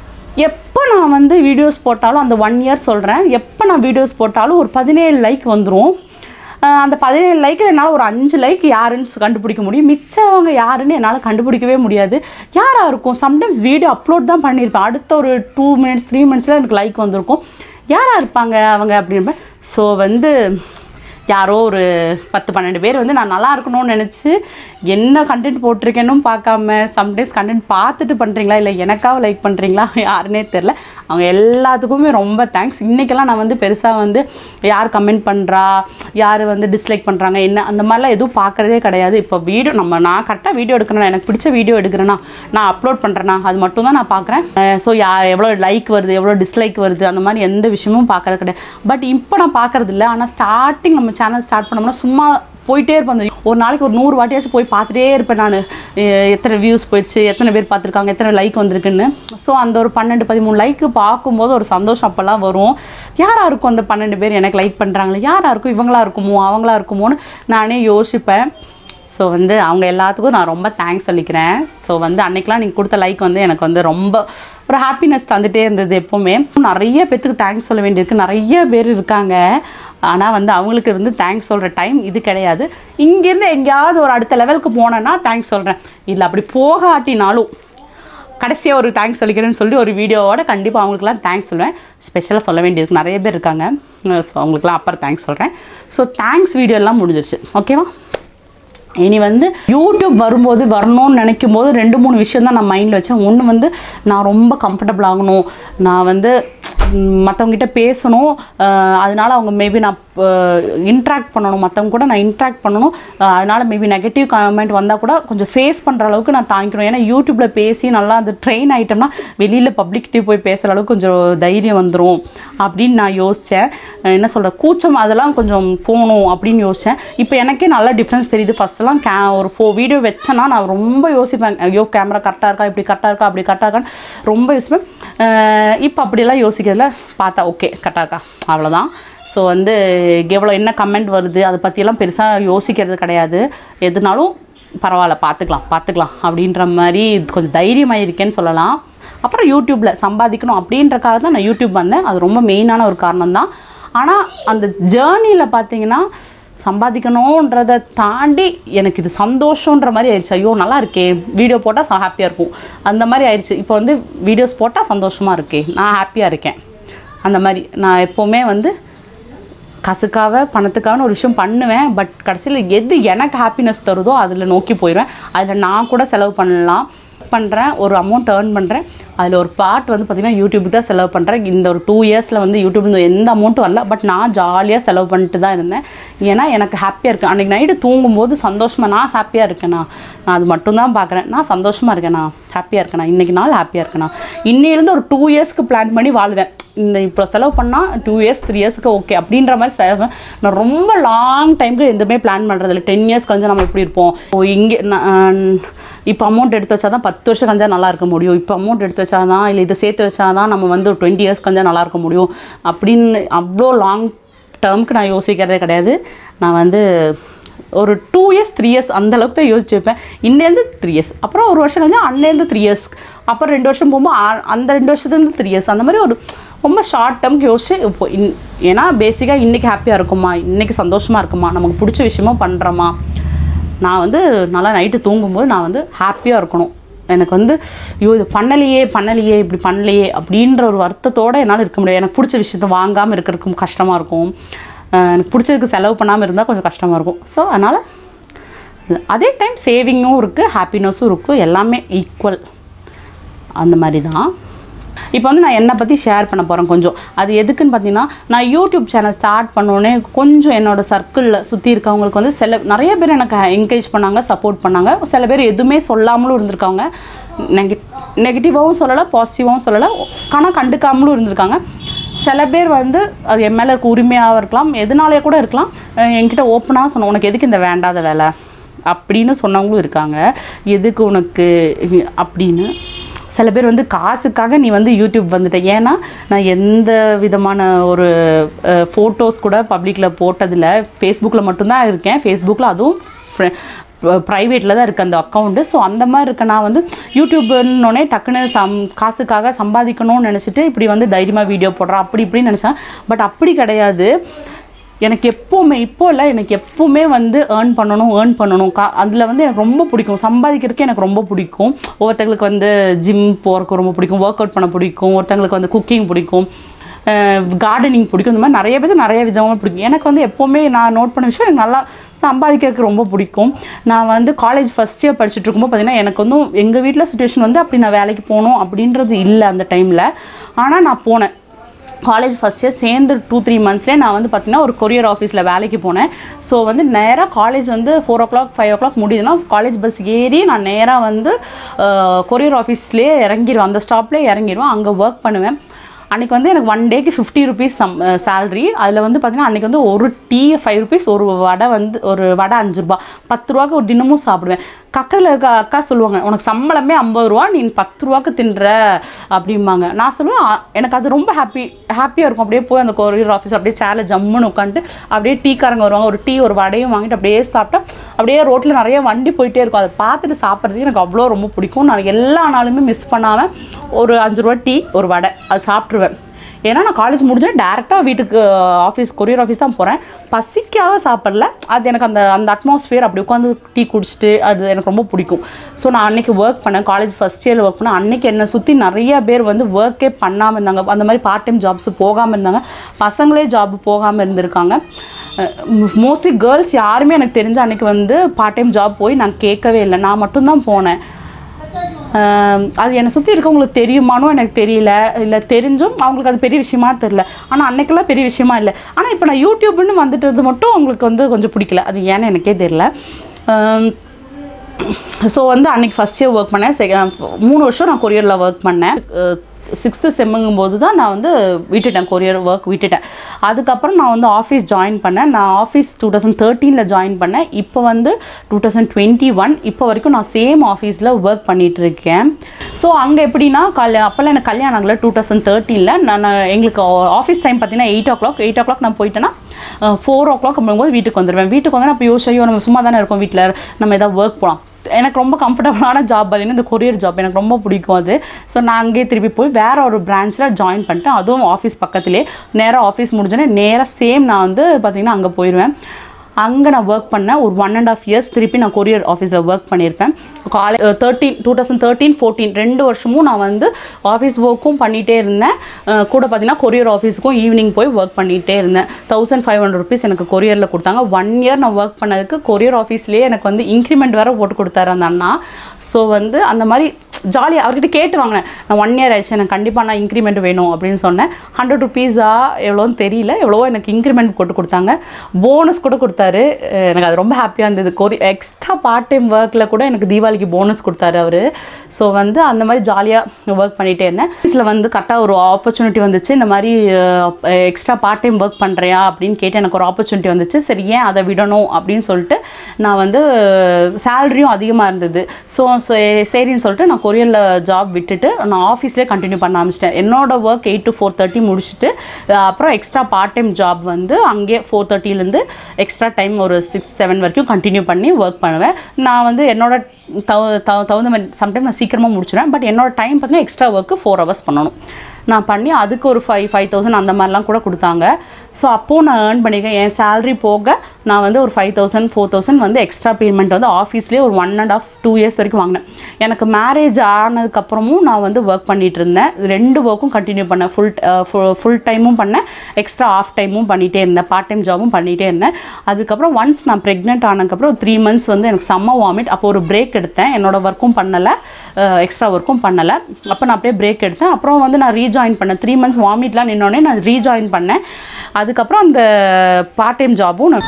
எப்போ நான் வந்து வீடியோஸ் போட்டாலும் அந்த ஒன் இயர் சொல்கிறேன் எப்போ நான் வீடியோஸ் போட்டாலும் ஒரு பதினேழு லைக் வந்துடும் ஆஹ் அந்த பதினேழு லைக்கில் என்னால் ஒரு அஞ்சு லைக் யாருன்னு கண்டுபிடிக்க முடியும் மிச்சவங்க யாருன்னு என்னால் கண்டுபிடிக்கவே முடியாது யாராக இருக்கும் சம்டைம்ஸ் வீடியோ அப்லோட் தான் பண்ணியிருப்பேன் அடுத்த ஒரு டூ மினிட்ஸ் த்ரீ மினிட்ஸில் எனக்கு லைக் வந்திருக்கும் யாராக இருப்பாங்க அவங்க அப்படின்னு ஸோ வந்து யாரோ ஒரு பத்து பன்னெண்டு பேர் வந்து நான் நல்லா இருக்கணும்னு நினச்சி என்ன கண்டென்ட் போட்டிருக்கேன்னு பார்க்காம சம்டைம்ஸ் கண்டென்ட் பார்த்துட்டு பண்ணுறீங்களா இல்லை எனக்காக லைக் பண்ணுறீங்களா யாருன்னே தெரில அவங்க எல்லாத்துக்குமே ரொம்ப தேங்க்ஸ் இன்றைக்கெல்லாம் நான் வந்து பெருசாக வந்து யார் கமெண்ட் பண்ணுறா யார் வந்து டிஸ்லைக் பண்ணுறாங்க என்ன அந்த மாதிரிலாம் எதுவும் பார்க்குறதே கிடையாது இப்போ வீடியோ நம்ம நான் கரெக்டாக வீடியோ எடுக்கிறேன்னா எனக்கு பிடிச்ச வீடியோ எடுக்கிறேன்னா நான் அப்லோட் பண்ணுறேன்னா அது மட்டும் தான் நான் பார்க்குறேன் ஸோ யா எவ்வளோ லைக் வருது எவ்வளோ டிஸ்லைக் வருது அந்த மாதிரி எந்த விஷயமும் பார்க்கறது கிடையாது பட் இப்போ நான் பார்க்கறது இல்லை ஆனால் ஸ்டார்டிங் நம்ம சேனல் ஸ்டார்ட் பண்ணோம்னா சும்மா போயிட்டே இருப்பேன் அந்த ஒரு நாளைக்கு ஒரு நூறு வாட்டியாச்சும் போய் பார்த்துட்டே இருப்பேன் நான் எத்தனை வியூஸ் போயிடுச்சு எத்தனை பேர் பார்த்துருக்காங்க எத்தனை லைக் வந்திருக்குன்னு ஸோ அந்த ஒரு பன்னெண்டு பதிமூணு லைக்கு பார்க்கும்போது ஒரு சந்தோஷம் அப்போல்லாம் வரும் யாராக இருக்கும் அந்த பன்னெண்டு பேர் எனக்கு லைக் பண்ணுறாங்களே யாராக இருக்கும் இவங்களா இருக்குமோ அவங்களா இருக்குமோன்னு நானே யோசிப்பேன் ஸோ வந்து அவங்க எல்லாத்துக்கும் நான் ரொம்ப தேங்க்ஸ் சொல்லிக்கிறேன் ஸோ வந்து அன்னைக்கெலாம் நீங்கள் கொடுத்த லைக் வந்து எனக்கு வந்து ரொம்ப ஒரு ஹாப்பினஸ் தந்துகிட்டே இருந்தது எப்போவுமே நிறைய பேர்த்துக்கு தேங்க்ஸ் சொல்ல வேண்டியிருக்கு நிறைய பேர் இருக்காங்க ஆனால் வந்து அவங்களுக்கு இருந்து தேங்க்ஸ் சொல்கிற டைம் இது கிடையாது இங்கேருந்து எங்கேயாவது ஒரு அடுத்த லெவலுக்கு போனேன்னா தேங்க்ஸ் சொல்கிறேன் இல்லை அப்படி போகாட்டினாலும் கடைசியாக ஒரு தேங்க்ஸ் சொல்லிக்கிறேன்னு சொல்லி ஒரு வீடியோவோட கண்டிப்பாக அவங்களுக்குலாம் தேங்க்ஸ் சொல்லுவேன் ஸ்பெஷலாக சொல்ல வேண்டியது நிறைய பேர் இருக்காங்க ஸோ அவங்களுக்குலாம் அப்புறம் தேங்க்ஸ் சொல்கிறேன் ஸோ தேங்க்ஸ் வீடியோலாம் முடிஞ்சிருச்சு ஓகேவா இனி வந்து யூடியூப் வரும்போது வரணும்னு நினைக்கும் போது ரெண்டு மூணு விஷயம் தான் நான் மைண்டில் வச்சேன் ஒன்று வந்து நான் ரொம்ப கம்ஃபர்டபுள் ஆகணும் நான் வந்து மற்றவங்ககிட்ட பேசணும் அஹ் அதனால அவங்க மேபி நான் இன்ட்ராக்ட் பண்ணணும் மற்றவங்க கூட நான் இன்ட்ராக்ட் பண்ணணும் அஹ் அதனால மேபி நெகட்டிவ் கமெண்ட் வந்தால் கூட கொஞ்சம் ஃபேஸ் பண்ணுற அளவுக்கு நான் தாங்கிக்கணும் ஏன்னா யூடியூப்பில் பேசி நல்லா அந்த ட்ரெயின் ஆகிட்டோம்னா வெளியில் பப்ளிக்கிட்டே போய் பேசுகிற அளவுக்கு கொஞ்சம் தைரியம் வந்துடும் அப்படின்னு நான் யோசித்தேன் என்ன சொல்கிற கூச்சம் அதெல்லாம் கொஞ்சம் போகணும் அப்படின்னு யோசித்தேன் இப்போ எனக்கே நல்லா டிஃப்ரென்ஸ் தெரியுது ஃபஸ்ட்டெல்லாம் கே ஒரு ஃபோ வீடியோ வச்சேன்னா நான் ரொம்ப யோசிப்பேன் ஐயோ கேமரா கரெக்டாக இருக்கா இப்படி கரெக்டாக இருக்கா அப்படி கரெக்டாக இருக்கான்னு ரொம்ப யோசிப்பேன் அஹ் இப்போ அப்படியெல்லாம் யோசிக்கிறதுல பார்த்தா ஓகே கரெக்டாக இருக்கா அவ்வளோதான் ஸோ வந்து எவ்வளோ என்ன கமெண்ட் வருது அதை பற்றியெல்லாம் பெருசாக யோசிக்கிறது கிடையாது எதுனாலும் பரவாயில்ல பார்த்துக்கலாம் பார்த்துக்கலாம் அப்படின்ற மாதிரி கொஞ்சம் தைரியமாக இருக்கேன்னு சொல்லலாம் அப்புறம் யூடியூப்பில் சம்பாதிக்கணும் அப்படின்றக்காக தான் நான் யூடியூப் வந்தேன் அது ரொம்ப மெயினான ஒரு காரணம் தான் ஆனால் அந்த ஜேர்னியில் பார்த்தீங்கன்னா சம்பாதிக்கணுன்றதை தாண்டி எனக்கு இது சந்தோஷன்ற மாதிரி ஆயிடுச்சு ஐயோ நல்லா இருக்கே வீடியோ போட்டால் ஹாப்பியாக இருக்கும் அந்த மாதிரி ஆயிடுச்சு இப்போ வந்து வீடியோஸ் போட்டால் சந்தோஷமாக இருக்கே நான் ஹாப்பியாக இருக்கேன் அந்த மாதிரி நான் எப்போவுமே வந்து காசுக்காக பணத்துக்காக ஒரு விஷயம் பண்ணுவேன் பட் கடைசியில் எது எனக்கு ஹாப்பினஸ் தருதோ அதில் நோக்கி போயிடுவேன் அதில் நான் கூட செலவு பண்ணலாம் பண்ணுறேன் ஒரு அமௌண்ட் ஏர்ன் பண்ணுறேன் அதில் ஒரு பார்ட் வந்து பார்த்திங்கன்னா யூடியூபுக்கு தான் செலவு பண்ணுறேன் இந்த ஒரு டூ இயர்ஸில் வந்து யூடியூப்ல எந்த அமௌண்ட்டும் வரல பட் நான் ஜாலியாக செலவு பண்ணிட்டு தான் இருந்தேன் ஏன்னா எனக்கு ஹாப்பியாக இருக்குது அன்றைக்கி நைட்டு தூங்கும்போது சந்தோஷமாக நான் ஹாப்பியாக இருக்கேனா நான் அது மட்டும்தான் பார்க்குறேன் நான் சந்தோஷமாக இருக்கேனா ஹாப்பியாக இருக்கேனா இன்றைக்கி நாள் ஹாப்பியாக இருக்கேனா இன்னிலேருந்து ஒரு டூ இயர்ஸ்க்கு பிளான் பண்ணி வாழ்வேன் இந்த இப்போ செலவு பண்ணால் டூ இயர்ஸ் த்ரீ இயர்ஸ்க்கு ஓகே அப்படின்ற மாதிரி செலவு நான் ரொம்ப லாங் டைமுக்கு எதுவுமே பிளான் பண்ணுறதில்ல டென் இயர்ஸ் கழிஞ்சா நம்ம எப்படி இருப்போம் ஓ இங்கே நான் இப்போ அமௌண்ட் எடுத்து வச்சா தான் பத்து வருஷம் கழிஞ்சா நல்லா இருக்க முடியும் இப்போ அமௌண்ட் எடுத்து வச்சா தான் இல்லை இதை சேர்த்து வச்சா தான் நம்ம வந்து ஒரு டுவெண்ட்டி இயர்ஸ் கழிஞ்சா நல்லா இருக்க முடியும் அப்படின்னு அவ்வளோ லாங் டேர்முக்கு நான் யோசிக்கிறதே கிடையாது நான் வந்து ஒரு டூ இயர்ஸ் த்ரீ இயர்ஸ் அந்த அளவுக்கு தான் யோசிச்சு வைப்பேன் இன்னேருந்து த்ரீ இயர்ஸ் அப்புறம் ஒரு வருஷம் கழிஞ்சா அன்னையிலேருந்து த்ரீ இயர்ஸ் அப்புறம் ரெண்டு வருஷம் போகும்போது ஆ- அந்த ரெண்டு வருஷத்துலேருந்து த்ரீ இயர்ஸ் அந்த மாதிரி ஒரு ரொம்ப ஷார்ட் டேர்ம்க்கு யோசிச்சு இப்போ இன் ஏன்னா பேசிக்காக இன்றைக்கி ஹாப்பியாக இருக்குமா இன்றைக்கி சந்தோஷமாக இருக்குமா நமக்கு பிடிச்ச விஷயமா பண்ணுறோமா நான் வந்து நல்லா நைட்டு தூங்கும்போது நான் வந்து ஹாப்பியாக இருக்கணும் எனக்கு வந்து ஐயோ இது பண்ணலையே பண்ணலையே இப்படி பண்ணலையே அப்படின்ற ஒரு வருத்தத்தோடு என்னால் இருக்க முடியாது எனக்கு பிடிச்ச விஷயத்த வாங்காமல் இருக்கிறதுக்கும் கஷ்டமாக இருக்கும் அஹ் எனக்கு பிடிச்சதுக்கு செலவு பண்ணாமல் இருந்தால் கொஞ்சம் கஷ்டமாக இருக்கும் ஸோ அதனால் அதே டைம் சேவிங்கும் இருக்குது ஹாப்பினஸும் இருக்குது எல்லாமே ஈக்குவல் அந்த மாதிரி தான் இப்போ வந்து நான் என்னை பற்றி ஷேர் பண்ண போகிறேன் கொஞ்சம் அது எதுக்குன்னு பார்த்தீங்கன்னா நான் யூடியூப் சேனல் ஸ்டார்ட் பண்ணோடனே கொஞ்சம் என்னோடய சர்க்கிளில் சுற்றி இருக்கவங்களுக்கு வந்து சில நிறைய பேர் எனக்கு என்கரேஜ் பண்ணாங்க சப்போர்ட் பண்ணாங்க சில பேர் எதுவுமே சொல்லாமலும் இருந்திருக்காங்க நெகட் நெகட்டிவாகவும் சொல்லலை பாசிட்டிவாகவும் சொல்லலை ஆனால் கண்டுக்காமலும் இருந்திருக்காங்க சில பேர் வந்து அது என் மேலே இருக்க உரிமையாக இருக்கலாம் எதனாலே கூட இருக்கலாம் அஹ் என்கிட்ட ஓப்பனாக சொன்ன உனக்கு எதுக்கு இந்த வேண்டாத வேலை அப்படின்னு சொன்னவங்களும் இருக்காங்க எதுக்கு உனக்கு அப்படின்னு சில பேர் வந்து காசுக்காக நீ வந்து யூடியூப் வந்துட்ட ஏன்னா நான் எந்த விதமான ஒரு ஃபோட்டோஸ் கூட பப்ளிக்கில் போட்டதில்லை ஃபேஸ்புக்கில் மட்டும்தான் இருக்கேன் ஃபேஸ்புக்கில் அதுவும் ப்ரைவேட்டில் தான் இருக்குது அந்த அக்கௌண்ட்டு ஸோ அந்த மாதிரி இருக்க நான் வந்து யூடியூப்னோடனே டக்குன்னு சம் காசுக்காக சம்பாதிக்கணும்னு நினச்சிட்டு இப்படி வந்து தைரியமாக வீடியோ போடுறேன் அப்படி இப்படின்னு நினச்சேன் பட் அப்படி கிடையாது எனக்கு எப்போவுமே இப்போ இல்லை எனக்கு எப்போவுமே வந்து ஏர்ன் பண்ணணும் ஏர்ன் பண்ணணும் கா அதில் வந்து எனக்கு ரொம்ப பிடிக்கும் சம்பாதிக்கிறதுக்கு எனக்கு ரொம்ப பிடிக்கும் ஒவ்வொருத்தங்களுக்கு வந்து ஜிம் போகிறக்கு ரொம்ப பிடிக்கும் ஒர்க் அவுட் பண்ண பிடிக்கும் ஒருத்தங்களுக்கு வந்து குக்கிங் பிடிக்கும் கார்டனிங் பிடிக்கும் இந்த மாதிரி நிறைய பேர் நிறைய விதமாக பிடிக்கும் எனக்கு வந்து எப்போவுமே நான் நோட் பண்ண விஷயம் எனக்கு நல்லா சம்பாதிக்கிறதுக்கு ரொம்ப பிடிக்கும் நான் வந்து காலேஜ் ஃபஸ்ட் இயர் படிச்சுட்டு இருக்கும்போது பார்த்தீங்கன்னா எனக்கு வந்து எங்கள் வீட்டில் சுச்சுவேஷன் வந்து அப்படி நான் வேலைக்கு போகணும் அப்படின்றது இல்லை அந்த டைமில் ஆனால் நான் போனேன் காலேஜ் ஃபஸ்ட் இயர் சேர்ந்து டூ த்ரீ மந்த்ஸ்லேயே நான் வந்து பார்த்தீங்கன்னா ஒரு கொரியர் ஆஃபீஸில் வேலைக்கு போனேன் ஸோ வந்து நேராக காலேஜ் வந்து four o'clock five o'clock முடியுதுன்னா காலேஜ் பஸ் ஏறி நான் நேராக வந்து கொரியர் ஆஃபீஸ்லேயே இறங்கிடுவேன் அந்த ஸ்டாப்லேயே இறங்கிடுவேன் அங்கே ஒர்க் பண்ணுவேன் அன்றைக்கி வந்து எனக்கு ஒன் டேக்கு ஃபிஃப்டி ருபீஸ் சம் சேல்ரி அதில் வந்து பார்த்திங்கன்னா அன்றைக்கி வந்து ஒரு டீ ஃபைவ் ருபீஸ் ஒரு வடை வந்து ஒரு வடை அஞ்சு ரூபா பத்து ரூபாய்க்கு ஒரு தினமும் சாப்பிடுவேன் பக்கத்தில் இருக்க அக்கா சொல்லுவாங்க உனக்கு சம்பளமே ஐம்பது ரூபா நீ பத்து ரூபாய்க்கு தின்ற அப்படிம்பாங்க நான் சொல்லுவேன் "ஆ, எனக்கு அது ரொம்ப ஹாப்பி ஹாப்பியாக இருக்கும் அப்படியே போய் அந்த கொரியர் ஆஃபீஸ் அப்படியே சேரில் ஜம்முன்னு உட்காந்துட்டு அப்படியே டீக்காரங்க வருவாங்க ஒரு டீ ஒரு வடையும் வாங்கிட்டு அப்படியே சாப்பிட்டா அப்படியே ரோட்டில் நிறைய வண்டி போயிட்டே இருக்கும் அதை பார்த்துட்டு சாப்பிட்றதுக்கு எனக்கு அவ்வளோ ரொம்ப பிடிக்கும் நான் எல்லா நாளுமே மிஸ் பண்ணாமல் ஒரு அஞ்சு ரூபா டீ ஒரு வடை அது சாப்பிட்ருவேன் ஏன்னா நான் காலேஜ் முடிஞ்சேன் டேரெக்டாக வீட்டுக்கு ஆஃபீஸ் கொரியர் ஆஃபீஸ் தான் போகிறேன் பசிக்காக சாப்பிடல அது எனக்கு அந்த அந்த அட்மாஸ்ஃபியர் அப்படி உட்காந்து டீ குடிச்சிட்டு அது எனக்கு ரொம்ப பிடிக்கும் ஸோ நான் அன்றைக்கி ஒர்க் பண்ணேன் காலேஜ் ஃபஸ்ட் இயரில் ஒர்க் பண்ணேன் அன்றைக்கி என்னை சுற்றி நிறைய பேர் வந்து ஒர்க்கே பண்ணாமல் இருந்தாங்க அந்த மாதிரி பார்ட் டைம் ஜாப்ஸ் போகாமல் இருந்தாங்க பசங்களே ஜாப் போகாமல் இருந்திருக்காங்க மோஸ்ட்லி கேர்ள்ஸ் யாருமே எனக்கு தெரிஞ்ச அன்றைக்கி வந்து பார்ட் டைம் ஜாப் போய் நான் கேட்கவே இல்லை நான் மட்டும்தான் போனேன் ஆஹ் அது என்னை சுற்றி இருக்கவங்களுக்கு தெரியுமானும் எனக்கு தெரியல இல்லை தெரிஞ்சும் அவங்களுக்கு அது பெரிய விஷயமா தெரில ஆனால் அன்னைக்கெல்லாம் பெரிய விஷயமா இல்லை ஆனால் இப்போ நான் யூடியூப்னு வந்துட்டது மட்டும் அவங்களுக்கு வந்து கொஞ்சம் பிடிக்கல அது ஏன்னு எனக்கே தெரில ஸோ வந்து அன்றைக்கி ஃபஸ்ட் இயர் ஒர்க் பண்ணேன் செகண்ட் மூணு வருஷம் நான் கொரியரில் ஒர்க் பண்ணேன் சிக்ஸ்த்து செம்முங்கும் போது தான் நான் வந்து விட்டுட்டேன் கொரியர் ஒர்க் விட்டுட்டேன் அதுக்கப்புறம் நான் வந்து ஆஃபீஸ் ஜாயின் பண்ணேன் நான் ஆஃபீஸ் டூ தௌசண்ட் தேர்ட்டீனில் ஜாயின் பண்ணேன் இப்போ வந்து டூ தௌசண்ட் டுவெண்ட்டி ஒன் இப்போ வரைக்கும் நான் சேம் ஆஃபீஸில் ஒர்க் பண்ணிட்டு இருக்கேன் ஸோ அங்கே எப்படின்னா கல் அப்போல்லாம் எனக்கு கல்யாணம் ஆகல டூ தௌசண்ட் தேர்ட்டீனில் நான் நான் எங்களுக்கு ஆஃபீஸ் டைம் பார்த்தீங்கன்னா eight o'clock eight o'clock நான் போயிட்டேன்னா ஃபோர் ஓ கிளாக் போது வீட்டுக்கு வந்துடுவேன் வீட்டுக்கு வந்து அப்போ யோசிச்சோ நம்ம சும்மா தானே இருக்கோம் வீட்டில் நம்ம ஏதாவது ஒர்க் போகலாம் எனக்கு ரொம்ப கம்ஃபர்டபுளான ஜாப் பார்த்தீங்கன்னா இந்த கொரியர் ஜாப் எனக்கு ரொம்ப பிடிக்கும் அது ஸோ நான் அங்கேயே திருப்பி போய் வேற ஒரு பிரான்ச்சில் ஜாயின் பண்ணிட்டேன் அதுவும் ஆஃபீஸ் பக்கத்துலேயே நேராக ஆஃபீஸ் முடிஞ்சோடனே நேராக சேம் நான் வந்து பார்த்தீங்கன்னா அங்கே போயிடுவேன் அங்கே நான் ஒர்க் பண்ணேன் ஒரு ஒன் அண்ட் ஆஃப் இயர்ஸ் திருப்பி நான் கொரியர் ஆஃபீஸில் ஒர்க் பண்ணியிருப்பேன் காலே thirteen two thousand thirteen fourteen ரெண்டு வருஷமும் நான் வந்து ஆஃபீஸ் ஒர்க்கும் பண்ணிகிட்டே இருந்தேன் அஹ் கூட பார்த்தீங்கன்னா கொரியர் ஆஃபீஸுக்கும் ஈவினிங் போய் ஒர்க் பண்ணிகிட்டே இருந்தேன் தௌசண்ட் ஃபைவ் ஹண்ட்ரட் ருபீஸ் எனக்கு கொரியரில் கொடுத்தாங்க ஒன் இயர் நான் ஒர்க் பண்ணதுக்கு கொரியர் ஆஃபீஸ்லேயே எனக்கு வந்து இன்க்ரிமெண்ட் வேறு போட்டு கொடுத்தாரு அந்த அண்ணா ஸோ வந்து அந்த மாதிரி ஜாலியாக அவர்கிட்ட கேட்டு வாங்கினேன் நான் ஒன் இயர் ஆயிடுச்சு எனக்கு கண்டிப்பாக நான் இன்க்ரிமெண்ட் வேணும் அப்படின்னு சொன்னேன் ஹண்ட்ரட் ருபீஸா எவ்வளோன்னு தெரியல எவ்வளவோ எனக்கு இன்க்ரிமெண்ட் போட்டு கொடுத்தாங்க போனஸ் கூட கொடுத்தாரு அஹ் எனக்கு அது ரொம்ப ஹாப்பியாக இருந்தது கொரி எக்ஸ்ட்ரா பார்ட் டைம் ஒர்க்கில் கூட எனக்கு தீபாவளிக்கு போனஸ் கொடுத்தாரு அவர் ஸோ வந்து அந்த மாதிரி ஜாலியாக ஒர்க் பண்ணிகிட்டே இருந்தேன் ஆஃபீஸில் வந்து கரெக்டாக ஒரு ஆப்பர்ச்சுனிட்டி வந்துச்சு இந்த மாதிரி எக்ஸ்ட்ரா பார்ட் டைம் ஒர்க் பண்ணுறியா அப்படின்னு கேட்டு எனக்கு ஒரு ஆப்பர்ச்சுனிட்டி வந்துச்சு சரி ஏன் அதை விடணும் அப்படின்னு சொல்லிட்டு நான் வந்து சேலரியும் அதிகமாக இருந்தது ஸோ சரின்னு சொல்லிட்டு நான் கொரியரில் ஜாப் விட்டுட்டு நான் ஆஃபீஸ்லேயே கண்டினியூ பண்ண ஆரம்பிச்சிட்டேன் என்னோட work eight to four thirty முடிச்சுட்டு அஹ் அப்புறம் எக்ஸ்ட்ரா பார்ட் டைம் ஜாப் வந்து அங்கேயே ஃபோர் தேர்ட்டிலேருந்து எக்ஸ்ட்ரா டைம் ஒரு சிக்ஸ் செவன் வரைக்கும் கண்டினியூ பண்ணி ஒர்க் பண்ணுவேன் நான் வந்து என்னோட தகு தகு- தகுந்த மாதிரி சம்டைம் நான் சீக்கிரமாக முடிச்சிடுவேன் பட் என்னோட டைம் பார்த்தீங்கன்னா எக்ஸ்ட்ரா ஒர்க்கு ஃபோர் ஹவர்ஸ் பண்ணணும் நான் பண்ணி அதுக்கு ஒரு ஃபைவ் ஃபைவ் தௌசண்ட் அந்த மாதிரிலாம் கூட கொடுத்தாங்க ஸோ அப்போது நான் ஏர்ன் பண்ணியிருக்கேன் என் சேலரி போக நான் வந்து ஒரு ஃபைவ் தௌசண்ட் ஃபோர் தௌசண்ட் வந்து எக்ஸ்ட்ரா பேமெண்ட் வந்து ஆஃபீஸ்லேயே ஒரு one and half two years வரைக்கும் வாங்கினேன் எனக்கு மேரேஜ் ஆனதுக்கப்புறமும் நான் வந்து ஒர்க் பண்ணிட்டு இருந்தேன் ரெண்டு ஒர்க்கும் கண்டினியூ பண்ணேன் ஃபுல் ஃபுல் டைமும் பண்ணேன் எக்ஸ்ட்ரா ஆஃப் டைமும் பண்ணிகிட்டே இருந்தேன் பார்ட் டைம் ஜாபும் பண்ணிகிட்டே இருந்தேன் அதுக்கப்புறம் ஒன்ஸ் நான் ப்ரெக்னென்ட் ஆனதுக்கப்புறம் த்ரீ மந்த்ஸ் வந்து எனக்கு செம்ம வாமிட் அப்போ ஒரு பிரேக் எடுத்தேன் என்னோட ஒர்க்கும் பண்ணலை எக்ஸ்ட்ரா ஒர்க்கும் பண்ணலை அப்போ நான் அப்படியே பிரேக் எடுத்தேன் அப்புறம் வந்து நான் ரீஜாயின் பண்ணேன் த்ரீ மந்த்ஸ் வாமிட்லாம் நின்னோடனே நான் ரீஜாயின் பண்ணேன் அதுக்கப்புறம் அந்த பார்ட் டைம் ஜாபும் நான்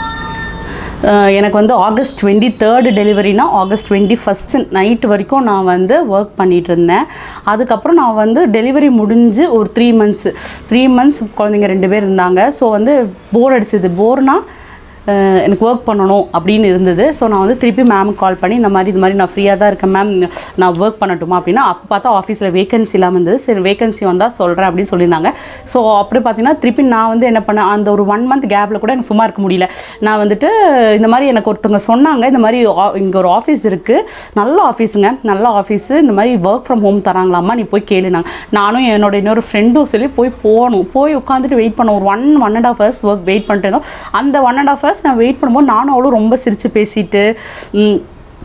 அஹ் எனக்கு வந்து ஆகஸ்ட் டுவெண்ட்டி தேர்டு டெலிவரினா ஆகஸ்ட் டுவெண்ட்டி ஃபஸ்ட்டு நைட் வரைக்கும் நான் வந்து ஒர்க் பண்ணிட்டு இருந்தேன் அதுக்கப்புறம் நான் வந்து டெலிவரி முடிஞ்சு ஒரு த்ரீ மந்த்ஸ் த்ரீ மந்த்ஸ் குழந்தைங்க ரெண்டு பேர் இருந்தாங்க ஸோ வந்து போர் அடிச்சது போர்னா அஹ் எனக்கு ஒர்க் பண்ணணும் அப்படின்னு இருந்தது ஸோ நான் வந்து திருப்பி மேமுக்கு கால் பண்ணி இந்த மாதிரி இது மாதிரி நான் ஃப்ரீயாக தான் இருக்கேன் மேம் நான் ஒர்க் பண்ணட்டுமா அப்படின்னா அப்போ பார்த்தா ஆஃபீஸில் வேகன்சி இல்லாமல் இருந்தது சரி வேகன்சி வந்தால் சொல்கிறேன் அப்படின்னு சொல்லியிருந்தாங்க ஸோ அப்படி பார்த்தீங்கன்னா திருப்பி நான் வந்து என்ன பண்ணேன் அந்த ஒரு ஒன் மந்த் கேப்பில் கூட எனக்கு சும்மா இருக்க முடியல நான் வந்துட்டு இந்த மாதிரி எனக்கு ஒருத்தவங்க சொன்னாங்க இந்த மாதிரி இங்கே ஒரு ஆஃபீஸ் இருக்குது நல்ல ஆஃபீஸுங்க நல்ல ஆஃபீஸு இந்த மாதிரி ஒர்க் ஃப்ரம் ஹோம் தராங்களாம்மா நீ போய் கேளுனாங்க நானும் என்னோட இன்னொரு ஃப்ரெண்டும் சொல்லி போய் போகணும் போய் உட்காந்துட்டு வெயிட் பண்ண ஒரு one one and half hours work wait பண்ணிட்டு இருந்தோம் அந்த ஒன் அண்ட் ஆஃப் ஹவர்ஸ் நான் வெயிட் பண்ணும்போது நானும் அவளும் ரொம்ப சிரித்து பேசிட்டு ம்,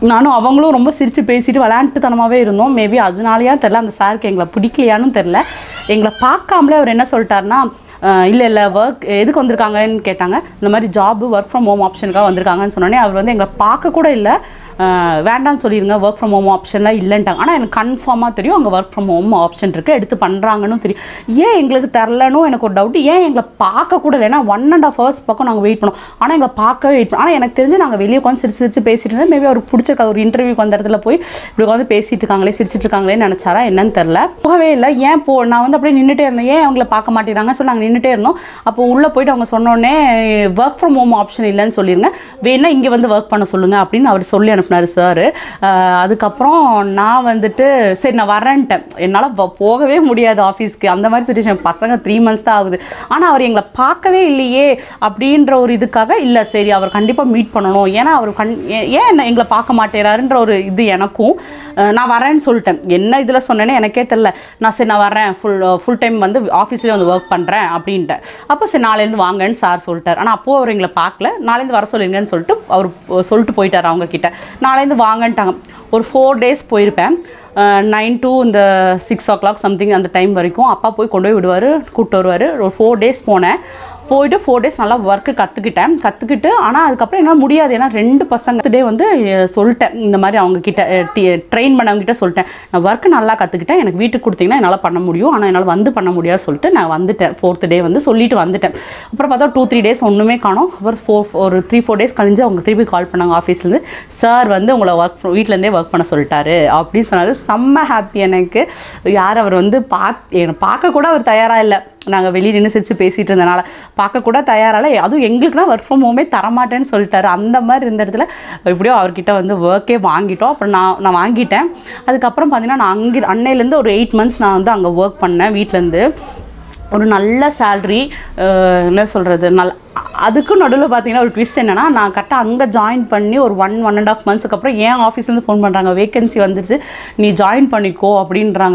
நானும் அவங்களும் ரொம்ப சிரித்து பேசிட்டு விளையாட்டுத்தனமாகவே இருந்தோம் மேபி அதனாலயா தெரில அந்த சாருக்கு எங்களை பிடிக்கலையான்னு தெரில எங்களை பார்க்காமலே அவர் என்ன சொல்லிட்டாருன்னா இல்லை இல்லை ஒர்க் எதுக்கு வந்திருக்காங்கன்னு கேட்டாங்க இந்த மாதிரி ஜாப் ஒர்க் ஃப்ரம் ஹோம் ஆப்ஷனுக்காக வந்திருக்காங்கன்னு சொன்னோடனே அவர் வந்து எங்களை பார்க்க கூட இல்லை அஹ் வேண்டாம்னு சொல்லிடுங்க ஒர்க் ஃப்ரம் ஹோம் ஆப்ஷன்லாம் இல்லைன்ட்டாங்க ஆனால் எனக்கு கன்ஃபார்மாக தெரியும் அங்கே ஒர்க் ஃப்ரம் ஹோம் ஆப்ஷன் இருக்குது எடுத்து பண்ணுறாங்கன்னு தெரியும் ஏன் எங்களுக்கு தெரிலன்னு எனக்கு ஒரு டவுட் ஏன் எங்களை பார்க்க கூட இல்லை ஏன்னா ஒன் அண்ட் ஆஃப் ஹவர்ஸ் பக்கம் நாங்கள் வெயிட் பண்ணோம் ஆனால் எங்களை பார்க்கவே வெயிட் பண்ணோம் ஆனால் எனக்கு தெரிஞ்சு நாங்கள் வெளியே உட்காந்து சிரிச்சு சிரிச்சு பேசிட்டு இருந்தோம் மேபி அவருக்கு பிடிச்சிருக்காது ஒரு இன்டர்வியூக்கு அந்த இடத்துல போய் இப்படி உட்காந்து பேசிட்டு இருக்காங்களே சிரிச்சிட்டு இருக்காங்களேன்னு நினச்சாரா என்னன்னு தெரில போகவே இல்லை ஏன் போ நான் வந்து அப்படியே நின்றுட்டே இருந்தேன் ஏன் அவங்கள பார்க்க மாட்டேங்கிறாங்க சொல்லி நாங்கள் நின்றுட்டே இருந்தோம் அப்போ உள்ளே போயிட்டு அவங்க சொன்னோடனே ஒர்க் ஃப்ரம் ஹோம் ஆப்ஷன் இல்லைன்னு சொல்லிருங்க வேணா இங்கே வந்து ஒர்க் பண்ண சொல்லுங்க அப்படின்னு அவர் சொல்லி அனுப்புனார் சார் அதுக்கப்புறம் நான் வந்துட்டு சரி நான் வரேன்ட்டேன் என்னால் போகவே முடியாது ஆஃபீஸ்க்கு அந்த மாதிரி சுச்சுவேஷன் பசங்க த்ரீ மந்த்ஸ் தான் ஆகுது ஆனால் அவர் எங்களை பார்க்கவே இல்லையே அப்படின்ற ஒரு இதுக்காக இல்லை சரி அவர் கண்டிப்பாக மீட் பண்ணணும் ஏன்னா அவர் கண் ஏ- ஏன் என்ன எங்களை பார்க்க மாட்டேறாருன்ற ஒரு இது எனக்கும் அஹ் நான் வரேன்னு சொல்லிட்டேன் என்ன இதில் சொன்னேனே எனக்கே தெரில நான் சரி நான் வரேன் ஃபுல் ஃபுல் டைம் வந்து ஆஃபீஸ்லேயே வந்து ஒர்க் பண்ணுறேன் அப்படின்ட்டேன் அப்போ சரி நாளையிலேருந்து வாங்கன்னு சார் சொல்லிட்டார் ஆனால் அப்போது அவர் எங்களை பார்க்கல நாளையிலேருந்து வர சொல்லிருங்கன்னு சொல்லிட்டு அவர் சொல்லிட்டு போயிட்டார் அவங்க கிட்ட நாளையிலேருந்து வாங்கன்ட்டாங்க ஒரு ஃபோர் டேஸ் போயிருப்பேன் நைன் to இந்த சிக்ஸ் ஓ கிளாக் சம்திங் அந்த டைம் வரைக்கும் அப்பா போய் கொண்டு போய் விடுவார் கூப்பிட்டு வருவார் ஒரு ஃபோர் டேஸ் போனேன் போயிட்டு ஃபோர் டேஸ் நல்லா ஒர்க்கு கற்றுக்கிட்டேன் கற்றுக்கிட்டு ஆனால் அதுக்கப்புறம் என்னால் முடியாது ஏன்னா ரெண்டு பசங்க டே வந்து அஹ், சொல்லிட்டேன் இந்த மாதிரி அவங்க கிட்ட ட்ரெயின் பண்ணவங்க கிட்ட சொல்லிட்டேன் நான் ஒர்க்கு நல்லா கற்றுக்கிட்டேன் எனக்கு வீட்டுக்கு கொடுத்தீங்கன்னா என்னால் பண்ண முடியும் ஆனால் என்னால் வந்து பண்ண முடியாது சொல்லிட்டு நான் வந்துட்டேன் ஃபோர்த் டே வந்து சொல்லிட்டு வந்துட்டேன் அப்புறம் பார்த்தா டூ த்ரீ டேஸ் ஒன்றுமே காணோம் அப்புறம் ஃபோர் ஒரு த்ரீ ஃபோர் டேஸ் கழிஞ்சு அவங்க திருப்பி கால் பண்ணாங்க ஆஃபீஸ்லேருந்து சார் வந்து உங்களை ஒர்க் வீட்டிலேருந்தே ஒர்க் பண்ண சொல்லிட்டாரு அப்படின்னு சொன்னாரு செம்ம ஹாப்பி எனக்கு யார் அவர் வந்து பாத் என்னை பார்க்க கூட அவர் தயாராக இல்லை நாங்கள் வெளியே நின்று சிரிச்சு பேசிகிட்டு இருந்தனால பார்க்க கூட தயாரால அதுவும் எங்களுக்குனா ஒர்க் ஃப்ரம் ஹோமே தரமாட்டேன்னு சொல்லிட்டாரு அந்த மாதிரி இருந்த இடத்துல எப்படியோ அவர்கிட்ட வந்து ஒர்க்கே வாங்கிட்டோம் அப்புறம் நான் நான் வாங்கிட்டேன் அதுக்கப்புறம் பார்த்தீங்கன்னா நான் அங்கே அன்னையிலேருந்து ஒரு எயிட் மந்த்ஸ் நான் வந்து அங்கே ஒர்க் பண்ணேன் வீட்டிலேருந்து ஒரு நல்ல சேல்ரி என்ன சொல்கிறது நல் அதுக்கும் நடுவில் பார்த்தீங்கன்னா ஒரு ட்விஸ்ட் என்னன்னா நான் கரெக்டாக அங்கே ஜாயின் பண்ணி ஒரு ஒன் ஒன் அண்ட் ஆஃப் மந்த்ஸ்க்கு அப்புறம் ஏன் ஆஃபீஸ்லேருந்து ஃபோன் பண்ணுறாங்க வேகன்சி வந்துருச்சு நீ ஜாயின் பண்ணிக்கோ அப்படின்றாங்க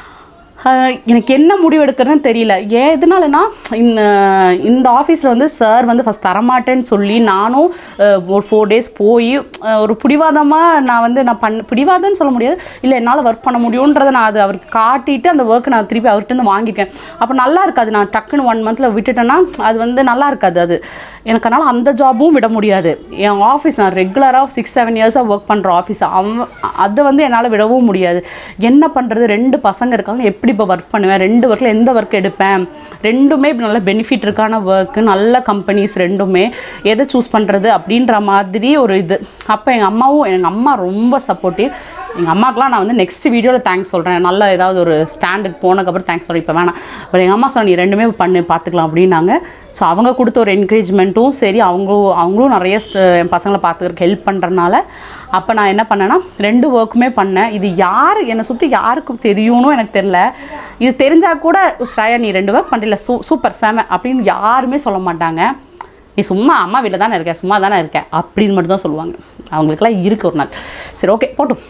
ஆஹ் எனக்கு என்ன முடிவு எடுக்கிறதுன்னு தெரியல ஏன் எதனாலனா இந்த இந்த ஆஃபீஸில் வந்து சார் வந்து ஃபஸ்ட் தரமாட்டேன்னு சொல்லி நானும் ஆஹ் ஒரு ஃபோர் டேஸ் போய் ஆஹ் ஒரு பிடிவாதமாக நான் வந்து நான் பண்ண பிடிவாதம்னு சொல்ல முடியாது இல்லை என்னால் ஒர்க் பண்ண முடியுன்றதை நான் அது அவருக்கு காட்டிட்டு அந்த ஒர்க் நான் திருப்பி அவர்கிட்ட இருந்து வாங்கியிருக்கேன் அப்போ நல்லா இருக்காது நான் டக்குன்னு ஒன் மந்தில் விட்டுட்டேன்னா அது வந்து நல்லா இருக்காது அது எனக்கு அதனால் அந்த ஜாபும் விட முடியாது என் ஆஃபீஸ் நான் ரெகுலராக சிக்ஸ் செவன் இயர்ஸாக ஒர்க் பண்ணுற ஆஃபீஸ் அவன் அதை வந்து என்னால் விடவும் முடியாது என்ன பண்ணுறது ரெண்டு பசங்க இருக்காங்க எப்படி இப்போ ஒர்க் பண்ணுவேன் ரெண்டு ஒர்க்கில் எந்த ஒர்க் எடுப்பேன் ரெண்டுமே இப்படி நல்ல பெனிஃபிட் இருக்கான ஒர்க்கு நல்ல கம்பெனிஸ் ரெண்டுமே எதை சூஸ் பண்ணுறது அப்படின்ற மாதிரி ஒரு இது அப்போ எங்கள் அம்மாவும் எங்கள் அம்மா ரொம்ப சப்போர்ட்டிவ் எங்கள் அம்மாக்கெலாம் நான் வந்து நெக்ஸ்ட் வீடியோவில் தேங்க்ஸ் சொல்கிறேன் நல்ல ஏதாவது ஒரு ஸ்டாண்டுக்கு போனதுக்கப்புறம் தேங்க்ஸ் சொல்கிறேன் இப்போ வேணாம் அப்புறம் எங்கள் அம்மா சொன்ன நீ ரெண்டுமே பண்ணு பார்த்துக்கலாம் அப்படின்னாங்க ஸோ அவங்க கொடுத்த ஒரு என்கரேஜ்மெண்ட்டும் சரி அவங்களும் அவங்களும் நிறைய ஸ்ட- என் பசங்களை பார்த்துக்கிறதுக்கு ஹெல்ப் பண்ணுறனால அப்போ நான் என்ன பண்ணேன்னா ரெண்டு ஒர்க்குமே பண்ணேன் இது யார் என்னை சுற்றி யாருக்கும் தெரியும்னு எனக்கு தெரில இது தெரிஞ்சால் கூட ஸ்ரேயா நீ ரெண்டு ஒர்க் பண்ணல சூ சூப்பர் செம அப்படின்னு யாருமே சொல்ல மாட்டாங்க நீ சும்மா அம்மா வீட்டில் தானே இருக்க சும்மா தானே இருக்க அப்படின்னு மட்டும் தான் சொல்லுவாங்க அவங்களுக்குலாம் இருக்கு ஒரு நாள் சரி ஓகே போட்டும்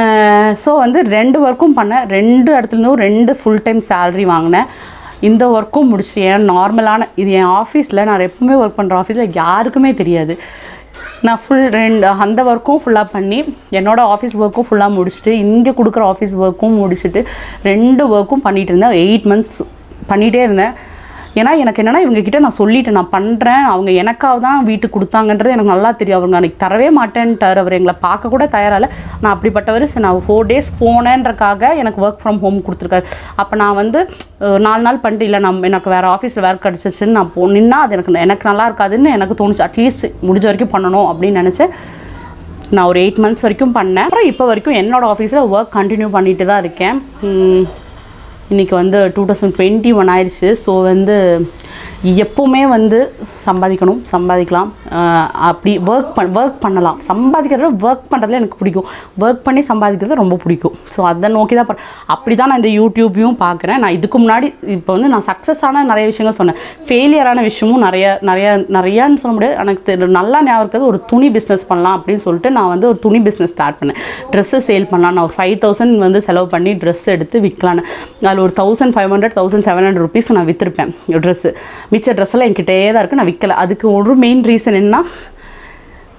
ஸோ வந்து ரெண்டு ஒர்க்கும் பண்ணேன் ரெண்டு இடத்துலேருந்தும் ரெண்டு ஃபுல் டைம் சேலரி வாங்கினேன் இந்த ஒர்க்கும் முடிச்சு ஏன் நார்மலான இது என் ஆஃபீஸில் நான் எப்பவுமே ஒர்க் பண்ணுற ஆஃபீஸில் யாருக்குமே தெரியாது நான் ஃபுல் ரெண்டு அந்த ஒர்க்கும் ஃபுல்லாக பண்ணி என்னோட ஆஃபீஸ் ஒர்க்கும் ஃபுல்லாக முடிச்சுட்டு இங்கே கொடுக்குற ஆஃபீஸ் ஒர்க்கும் முடிச்சுட்டு ரெண்டு ஒர்க்கும் பண்ணிகிட்டு இருந்தேன் எயிட் மந்த்ஸ் பண்ணிகிட்டே இருந்தேன் ஏன்னா எனக்கு என்னென்னா இவங்க கிட்ட நான் சொல்லிட்டேன் நான் பண்ணுறேன் அவங்க எனக்காக தான் வீட்டுக்கு கொடுத்தாங்கன்றது எனக்கு நல்லா தெரியும் அவங்க அன்றைக்கி தரவே மாட்டேன்ட்டார் அவர் எங்களை பார்க்க கூட தயாரால நான் அப்படிப்பட்டவர் சரி நான் ஃபோர் டேஸ் போனேன்றக்காக எனக்கு ஒர்க் ஃப்ரம் ஹோம் கொடுத்துருக்காரு அப்போ நான் வந்து அஹ், நாலு நாள் பண்ணிட்டு இல்லை நம்ம எனக்கு வேறு ஆஃபீஸில் வேறு கிடச்சிச்சுன்னு நான் போ நின்னா அது எனக்கு எனக்கு நல்லா இருக்காதுன்னு எனக்கு தோணுச்சு அட்லீஸ்ட் முடிஞ்ச வரைக்கும் பண்ணணும் அப்படின்னு நினச்சேன் நான் ஒரு எயிட் மந்த்ஸ் வரைக்கும் பண்ணேன் அப்புறம் இப்போ வரைக்கும் என்னோட ஆஃபீஸில் ஒர்க் கண்டினியூ பண்ணிட்டு தான் இருக்கேன் உம், இன்னைக்கு வந்து டூ தௌசண்ட் டுவெண்ட்டி ஒன் ஆயிடுச்சு ஸோ வந்து எப்போவுமே வந்து சம்பாதிக்கணும் சம்பாதிக்கலாம் ஆஹ் அப்படி ஒர்க் பண் ஒர்க் பண்ணலாம் சம்பாதிக்கிறத ஒர்க் பண்ணுறதுல எனக்கு பிடிக்கும் ஒர்க் பண்ணி சம்பாதிக்கிறது ரொம்ப பிடிக்கும் ஸோ அதை நோக்கி தான் பண் அப்படி தான் நான் இந்த யூடியூப்பையும் பார்க்குறேன் நான் இதுக்கு முன்னாடி இப்போ வந்து நான் சக்ஸஸான நிறைய விஷயங்கள் சொன்னேன் ஃபெயிலியரான விஷயமும் நிறைய நிறைய நிறையான்னு சொல்ல முடியாது எனக்கு தெரி- நல்லா ஞாபகம் இருக்கிறது ஒரு துணி பிஸ்னஸ் பண்ணலாம் அப்படின்னு சொல்லிட்டு நான் வந்து ஒரு துணி பிஸ்னஸ் ஸ்டார்ட் பண்ணேன் ட்ரெஸ்ஸு சேல் பண்ணலாம் நான் ஒரு ஃபைவ் தௌசண்ட் வந்து செலவு பண்ணி ட்ரெஸ் எடுத்து விற்கலான்னு அதில் ஒரு thousand five hundred thousand seven hundred rupees நான் விற்றுருப்பேன் ட்ரெஸ்ஸு மிச்ச ட்ரெஸ் எல்லாம் என்கிட்டயே தான் இருக்குது நான் விற்கல அதுக்கு ஒரு மெயின் ரீசன் என்ன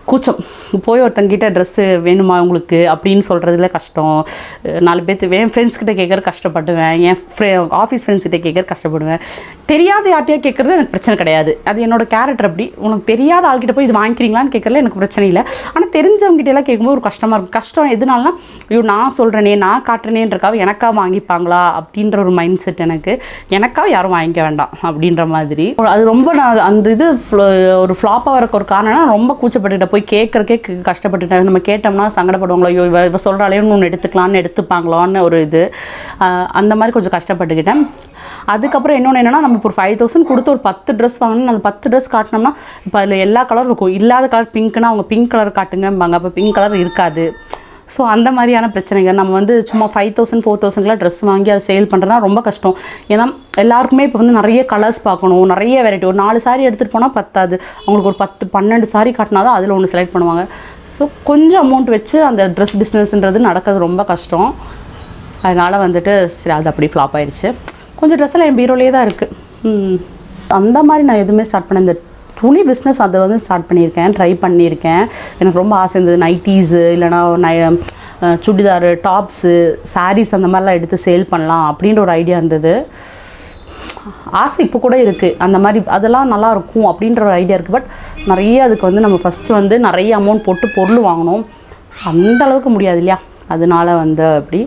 கூச்சம் போய் ஒருத்தங்கிட்ட ட்ரெஸ்ஸு வேணுமா உங்களுக்கு அப்படின்னு சொல்கிறதுல கஷ்டம் அஹ் நாலு பேர்த்து என் ஃப்ரெண்ட்ஸ் கிட்ட கேட்குற கஷ்டப்படுவேன் என் ஃப்ரெ ஆஃபீஸ் ஃப்ரெண்ட்ஸ் கிட்ட கேட்குற கஷ்டப்படுவேன் தெரியாத யார்ட்டையா கேட்குறது எனக்கு பிரச்சனை கிடையாது அது என்னோட கேரக்டர் அப்படி உனக்கு தெரியாத ஆள்கிட்ட போய் இது வாங்கிக்கிறீங்களான்னு கேட்கறதுல எனக்கு பிரச்சனை இல்லை ஆனால் தெரிஞ்சவங்ககிட்ட எல்லாம் கேட்கும்போது ஒரு கஷ்டமாக இருக்கும் கஷ்டம் எதுனாலனா ஐயோ நான் சொல்கிறேனே நான் காட்டுறேனேன்றக்காக எனக்கா வாங்கிப்பாங்களா அப்படின்ற ஒரு மைண்ட் செட் எனக்கு எனக்கா யாரும் வாங்கிக்க வேண்டாம் அப்படின்ற மாதிரி அது ரொம்ப நான் அந்த இது flo- ஒரு ஃப்ளாப்பாக வரக்கு ஒரு காரணம்னா ரொம்ப கூச்சப்பட்டுட்டேன் போய் கேட்குறக்கே கஷ்டப்பட்டுட்டேன் நம்ம கேட்டோம்னா சங்கடப்படுவாங்களோ ஐயோ இவ இவ சொல்கிறாலேன்னு ஒன்று எடுத்துக்கலான்னு எடுத்துப்பாங்களோன்னு ஒரு இது ஆஹ் அந்த மாதிரி கொஞ்சம் கஷ்டப்பட்டுக்கிட்டேன் அதுக்கப்புறம் இன்னொன்று என்னென்னா நம்ம இப்போ ஒரு ஃபைவ் தௌசண்ட் கொடுத்து ஒரு பத்து ட்ரெஸ் வாங்கணும் அந்த பத்து ட்ரெஸ் காட்டினோம்னா இப்போ அதில் எல்லா கலரும் இருக்கும் இல்லாத கலர் பிங்க்னா அவங்க பிங்க் கலர் காட்டுங்கம்பாங்க அப்போ பிங்க் கலர் இருக்காது ஸோ அந்த மாதிரியான பிரச்சனைகள் நம்ம வந்து சும்மா ஃபைவ் தௌசண்ட் ஃபோர் தௌசண்ட்லாம் ட்ரெஸ் வாங்கி அதை சேல் பண்ணுறதுனா ரொம்ப கஷ்டம் ஏன்னா எல்லாருக்குமே இப்போ வந்து நிறைய கலர்ஸ் பார்க்கணும் நிறைய வெரைட்டி ஒரு நாலு சாரி எடுத்துகிட்டு போனால் பத்தாது அவங்களுக்கு ஒரு பத்து பன்னெண்டு சாரி காட்டினா தான் அதில் ஒன்று செலக்ட் பண்ணுவாங்க ஸோ கொஞ்சம் அமௌண்ட் வச்சு அந்த ட்ரெஸ் பிஸ்னஸ்ன்றது நடக்கிறது ரொம்ப கஷ்டம் அதனால் வந்துட்டு சரி அது அப்படி ஃப்ளாப் ஆயிடுச்சு கொஞ்சம் ட்ரெஸ் எல்லாம் என் பீரோலேயே தான் இருக்குது அந்த மாதிரி நான் எதுவுமே ஸ்டார்ட் பண்ண இந்த துணி பிஸ்னஸ் அதை வந்து ஸ்டார்ட் பண்ணியிருக்கேன் ட்ரை பண்ணியிருக்கேன் எனக்கு ரொம்ப ஆசை இருந்தது நைட்டீஸு இல்லைனா நை சுடிதாரு டாப்ஸு சாரீஸ் அந்த மாதிரிலாம் எடுத்து சேல் பண்ணலாம் அப்படின்ற ஒரு ஐடியா இருந்தது ஆசை இப்போ கூட இருக்குது அந்த மாதிரி அதெல்லாம் நல்லா இருக்கும் அப்படின்ற ஒரு ஐடியா இருக்குது பட் நிறைய அதுக்கு வந்து நம்ம ஃபஸ்ட்டு வந்து நிறைய அமௌண்ட் போட்டு பொருள் வாங்கணும் ஸோ அந்த அளவுக்கு முடியாது இல்லையா அதனால வந்து அப்படி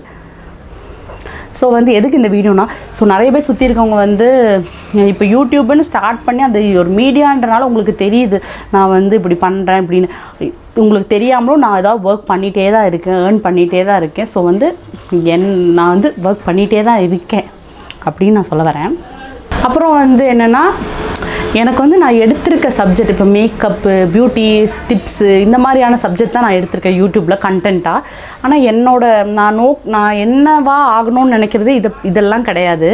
ஸோ வந்து எதுக்கு இந்த வீடியோனா ஸோ நிறைய பேர் சுற்றி இருக்கவங்க வந்து இப்போ யூடியூப்னு ஸ்டார்ட் பண்ணி அந்த ஒரு மீடியான்றனால உங்களுக்கு தெரியுது நான் வந்து இப்படி பண்ணுறேன் இப்படின்னு உங்களுக்கு தெரியாமலும் நான் ஏதாவது ஒர்க் பண்ணிகிட்டே தான் இருக்கேன் ஏர்ன் பண்ணிகிட்டே தான் இருக்கேன் ஸோ வந்து என் நான் வந்து ஒர்க் பண்ணிகிட்டே தான் இருக்கேன் அப்படின்னு நான் சொல்ல வரேன் அப்புறம் வந்து என்னென்னா எனக்கு வந்து நான் எடுத்திருக்க சப்ஜெக்ட் இப்போ மேக்கப்பு பியூட்டி டிப்ஸு இந்த மாதிரியான சப்ஜெக்ட் தான் நான் எடுத்திருக்கேன் யூடியூப்பில் கண்டென்ட்டாக ஆனால் என்னோட நான் நோ நான் என்னவா ஆகணும்னு நினைக்கிறது இது இதெல்லாம் கிடையாது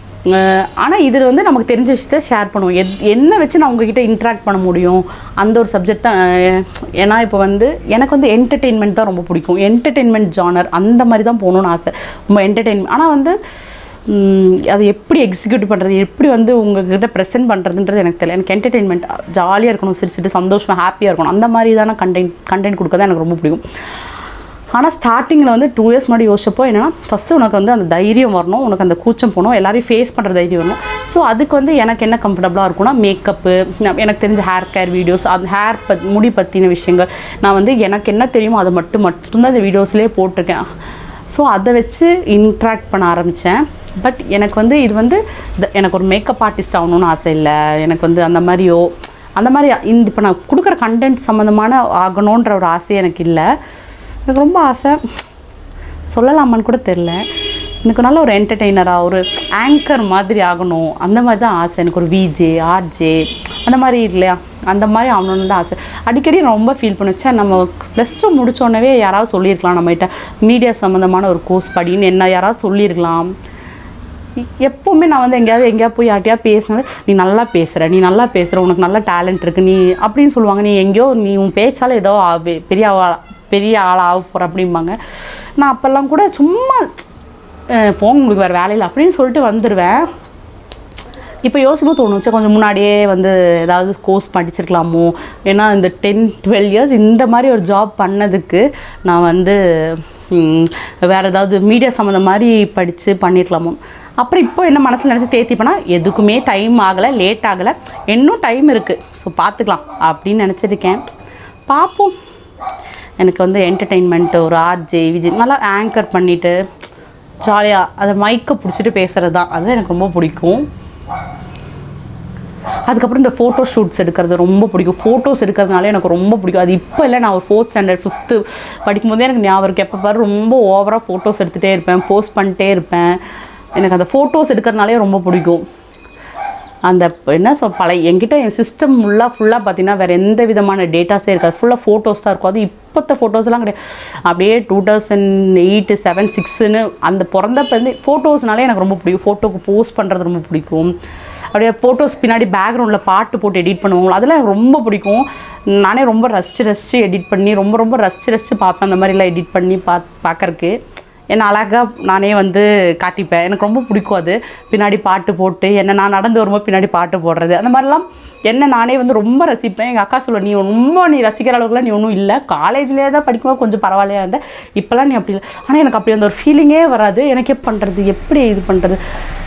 ஆனால் இதில் வந்து நமக்கு தெரிஞ்ச விஷயத்த ஷேர் பண்ணுவோம் எத் என்ன வச்சு நான் உங்ககிட்ட இன்ட்ராக்ட் பண்ண முடியும் அந்த ஒரு சப்ஜெக்ட் தான் அஹ், ஏன்னா இப்போ வந்து எனக்கு வந்து என்டர்டெயின்மெண்ட் தான் ரொம்ப பிடிக்கும் என்டர்டெயின்மெண்ட் ஜானர் அந்த மாதிரி தான் போகணுன்னு ஆசை ரொம்ப என்டர்டெயின்மெண்ட் ஆனால் வந்து ம், அது எப்படி எக்ஸிக்யூட் பண்ணுறது எப்படி வந்து உங்ககிட்ட ப்ரெசென்ட் பண்ணுறதுன்றது எனக்கு தெரியல எனக்கு என்டர்டெயின்மெண்ட் ஜாலியாக இருக்கணும் சிரிச்சிட்டு சந்தோஷமாக ஹாப்பியாக இருக்கணும் அந்த மாதிரி தானே கண்டென்ட் கண்டென்ட் கொடுக்க தான் எனக்கு ரொம்ப பிடிக்கும் ஆனால் ஸ்டார்டிங்கில் வந்து டூ இயர்ஸ் முன்னாடி யோசிச்சப்போ என்னென்னா ஃபஸ்ட்டு உனக்கு வந்து அந்த தைரியம் வரணும் உனக்கு அந்த கூச்சம் போகணும் எல்லாரையும் ஃபேஸ் பண்ணுற தைரியம் வரணும் ஸோ அதுக்கு வந்து எனக்கு என்ன கம்ஃபர்டபுளாக இருக்கும்னா மேக்கப்பு எனக்கு தெரிஞ்ச ஹேர் கேர் வீடியோஸ் அந்த ஹேர் பத் முடி பற்றின விஷயங்கள் நான் வந்து எனக்கு என்ன தெரியுமோ அதை மட்டும் மட்டும்தான் இந்த வீடியோஸ்லேயே போட்டிருக்கேன் ஸோ அதை வச்சு இன்ட்ராக்ட் பண்ண ஆரம்பித்தேன் பட் எனக்கு வந்து இது வந்து த- எனக்கு ஒரு மேக்கப் ஆர்டிஸ்ட் ஆகணும்னு ஆசை இல்லை எனக்கு வந்து அந்த மாதிரியோ அந்த மாதிரி இந்த இப்போ நான் கொடுக்குற கண்டென்ட் சம்மந்தமான ஆகணுன்ற ஒரு ஆசை எனக்கு இல்லை எனக்கு ரொம்ப ஆசை சொல்லலாமான்னு கூட தெரில எனக்கு நல்ல ஒரு என்டர்டெய்னராக ஒரு ஆங்கர் மாதிரி ஆகணும் அந்த மாதிரி தான் ஆசை எனக்கு ஒரு விஜே ஆர்ஜே அந்த மாதிரி இல்லையா அந்த மாதிரி ஆகணும்னு தான் ஆசை அடிக்கடி நான் ரொம்ப ஃபீல் பண்ணுச்சேன் நம்ம ப்ளஸ் டூ முடிச்சோடனே யாராவது சொல்லியிருக்கலாம் நம்மகிட்ட மீடியா சம்மந்தமான ஒரு கோர்ஸ் படின்னு என்ன யாராவது சொல்லியிருக்கலாம் எப்போவுமே நான் வந்து எங்கேயாவது எங்கேயாவது போய் யார்ட்டையா பேசினாலும் நீ நல்லா பேசுகிற நீ நல்லா பேசுகிற உனக்கு நல்ல டேலண்ட் இருக்குது நீ அப்படின்னு சொல்லுவாங்க நீ எங்கேயோ நீ உன் பேச்சால் ஏதோ ஆவே- பெரிய ஆளா பெரிய ஆளாக ஆக போகிற அப்படிம்பாங்க நான் அப்போல்லாம் கூட சும்மா அஹ், போங்க உங்களுக்கு வேறு வேலையில் அப்படின்னு சொல்லிட்டு வந்துடுவேன் இப்போ யோசிக்கும்போது தோணும் சே கொஞ்சம் முன்னாடியே வந்து ஏதாவது கோர்ஸ் படிச்சிருக்கலாமோ ஏன்னா இந்த டென் டுவெல் இயர்ஸ் இந்த மாதிரி ஒரு ஜாப் பண்ணதுக்கு நான் வந்து ம், வேறு ஏதாவது மீடியா சம்மந்தம் மாதிரி படித்து பண்ணியிருக்கலாமோ அப்புறம் இப்போ என்ன மனசில் நினச்சி தேத்திப்பேனா எதுக்குமே டைம் ஆகலை லேட் ஆகலை இன்னும் டைம் இருக்குது ஸோ பார்த்துக்கலாம் அப்படின்னு நினச்சிருக்கேன் பார்ப்போம் எனக்கு வந்து என்டர்டெயின்மெண்ட்டு ஒரு ஆர்ஜே விஜய் நல்லா ஆங்கர் பண்ணிவிட்டு ஜாலியாக அதை மைக்கை பிடிச்சிட்டு பேசுகிறது தான் அது எனக்கு ரொம்ப பிடிக்கும் அதுக்கப்புறம் இந்த ஃபோட்டோ ஷூட்ஸ் எடுக்கிறது ரொம்ப பிடிக்கும் ஃபோட்டோஸ் எடுக்கிறதுனால எனக்கு ரொம்ப பிடிக்கும் அது இப்போ இல்லை நான் ஒரு ஃபோர்த் ஸ்டாண்டர்ட் ஃபிஃப்த்து படிக்கும்போதே எனக்கு ஞாபகம் இருக்கு எப்போ பாரு ரொம்ப ஓவராக ஃபோட்டோஸ் எடுத்துகிட்டே இருப்பேன் போஸ்ட் பண்ணிட்டே இருப்பேன் எனக்கு அந்த ஃபோட்டோஸ் எடுக்கிறதுனாலே ரொம்ப பிடிக்கும் அந்த என்ன சொல் பழைய என்கிட்ட என் சிஸ்டம் ஃபுல்லாக ஃபுல்லாக பார்த்தீங்கன்னா வேறு எந்த விதமான டேட்டாஸே இருக்காது ஃபுல்லாக ஃபோட்டோஸ் தான் இருக்கும் அது இப்போத்த ஃபோட்டோஸ்லாம் கிடையாது அப்படியே டூ தௌசண்ட் எயிட்டு செவன் சிக்ஸ்னு அந்த பிறந்தப்பேருந்து ஃபோட்டோஸ்னாலே எனக்கு ரொம்ப பிடிக்கும் ஃபோட்டோக்கு போஸ்ட் பண்ணுறது ரொம்ப பிடிக்கும் அப்படியே ஃபோட்டோஸ் பின்னாடி பேக்ரவுண்டில் பாட்டு போட்டு எடிட் பண்ணுவாங்களோ அதெல்லாம் எனக்கு ரொம்ப பிடிக்கும் நானே ரொம்ப ரசித்து ரசித்து எடிட் பண்ணி ரொம்ப ரொம்ப ரசித்து ரசித்து பார்ப்பேன் அந்த மாதிரிலாம் எடிட் பண்ணி பா பார்க்கறக்கு என்னை அழகாக நானே வந்து காட்டிப்பேன் எனக்கு ரொம்ப பிடிக்கும் அது பின்னாடி பாட்டு போட்டு என்ன நான் நடந்து வரும்போது பின்னாடி பாட்டு போடுறது அந்த மாதிரிலாம் என்ன நானே வந்து ரொம்ப ரசிப்பேன் எங்கள் அக்கா சொல்லுவேன் நீ ரொம்ப நீ ரசிக்கிற அளவுக்குலாம் நீ ஒன்றும் இல்லை காலேஜ்லேயே தான் படிக்கும்போது கொஞ்சம் பரவாயில்லையா இருந்த இப்போல்லாம் நீ அப்படி இல்லை ஆனால் எனக்கு அப்படி அந்த ஒரு ஃபீலிங்கே வராது எனக்கு எப்படி பண்ணுறது எப்படி இது பண்ணுறது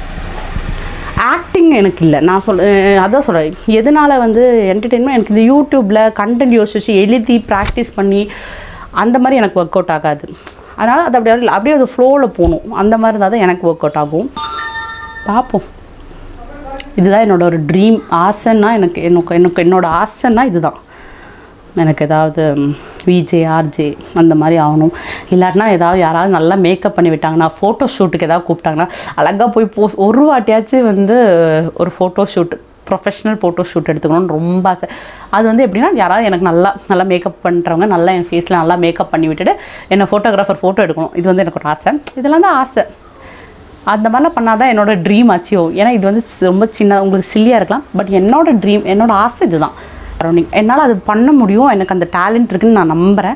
ஆக்டிங் எனக்கு இல்லை நான் சொல் அஹ் அதான் சொல்கிறேன் எதனால் வந்து என்டர்டெயின்மெண்ட் எனக்கு இந்த யூடியூப்பில் கண்டென்ட் யோசிச்சு எழுதி ப்ராக்டிஸ் பண்ணி அந்த மாதிரி எனக்கு ஒர்க் அவுட் ஆகாது அதனால் அது அப்படியே அப்படியே அது ஃப்ளோவில் போகணும் அந்த மாதிரி இருந்தால் தான் எனக்கு ஒர்க் அவுட் ஆகும் பார்ப்போம் இதுதான் என்னோட ஒரு ட்ரீம் ஆசைன்னா எனக்கு எனக்கு எனக்கு என்னோட ஆசைன்னா இதுதான் எனக்கு ஏதாவது விஜே ஆர்ஜே அந்த மாதிரி ஆகணும் இல்லாட்டினா ஏதாவது யாராவது நல்லா மேக்கப் பண்ணி விட்டாங்கன்னா ஃபோட்டோ ஷூட்டுக்கு ஏதாவது கூப்பிட்டாங்கன்னா அழகாக போய் போஸ் ஒரு வாட்டியாச்சும் வந்து ஒரு photo shoot professional photo shoot எடுத்துக்கணும்னு ரொம்ப ஆசை அது வந்து எப்படின்னா யாராவது எனக்கு நல்லா நல்லா மேக்கப் பண்ணுறவங்க நல்லா என் ஃபேஸில் நல்லா மேக்கப் பண்ணி விட்டுட்டு என்னை ஃபோட்டோகிராஃபர் ஃபோட்டோ எடுக்கணும் இது வந்து எனக்கு ஒரு ஆசை இதெல்லாம் தான் ஆசை அந்த மாதிரிலாம் பண்ணால் தான் என்னோட ட்ரீம் அச்சீவ் ஆகும் ஏன்னா இது வந்து சி- ரொம்ப சின்ன உங்களுக்கு சில்லியாக இருக்கலாம் பட் என்னோட ட்ரீம் என்னோட ஆசை இதுதான் சரௌண்டிங் என்னால் அது பண்ண முடியும் எனக்கு அந்த டேலண்ட் இருக்குன்னு நான் நம்புகிறேன்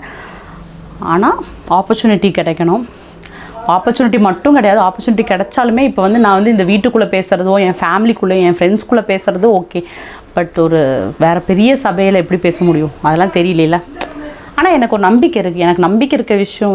ஆனால் ஆப்பர்ச்சுனிட்டி கிடைக்கணும் ஆப்பர்ச்சுனிட்டி மட்டும் கிடையாது ஆப்பர்ச்சுனிட்டி கிடைச்சாலுமே இப்போ வந்து நான் வந்து இந்த வீட்டுக்குள்ளே பேசுகிறதோ என் ஃபேமிலிக்குள்ளே என் ஃப்ரெண்ட்ஸ்குள்ளே பேசுகிறதோ ஓகே பட் ஒரு வேறு பெரிய சபையில் எப்படி பேச முடியும் அதெல்லாம் தெரியல ஆனால் எனக்கு ஒரு நம்பிக்கை இருக்குது எனக்கு நம்பிக்கை இருக்க விஷயம்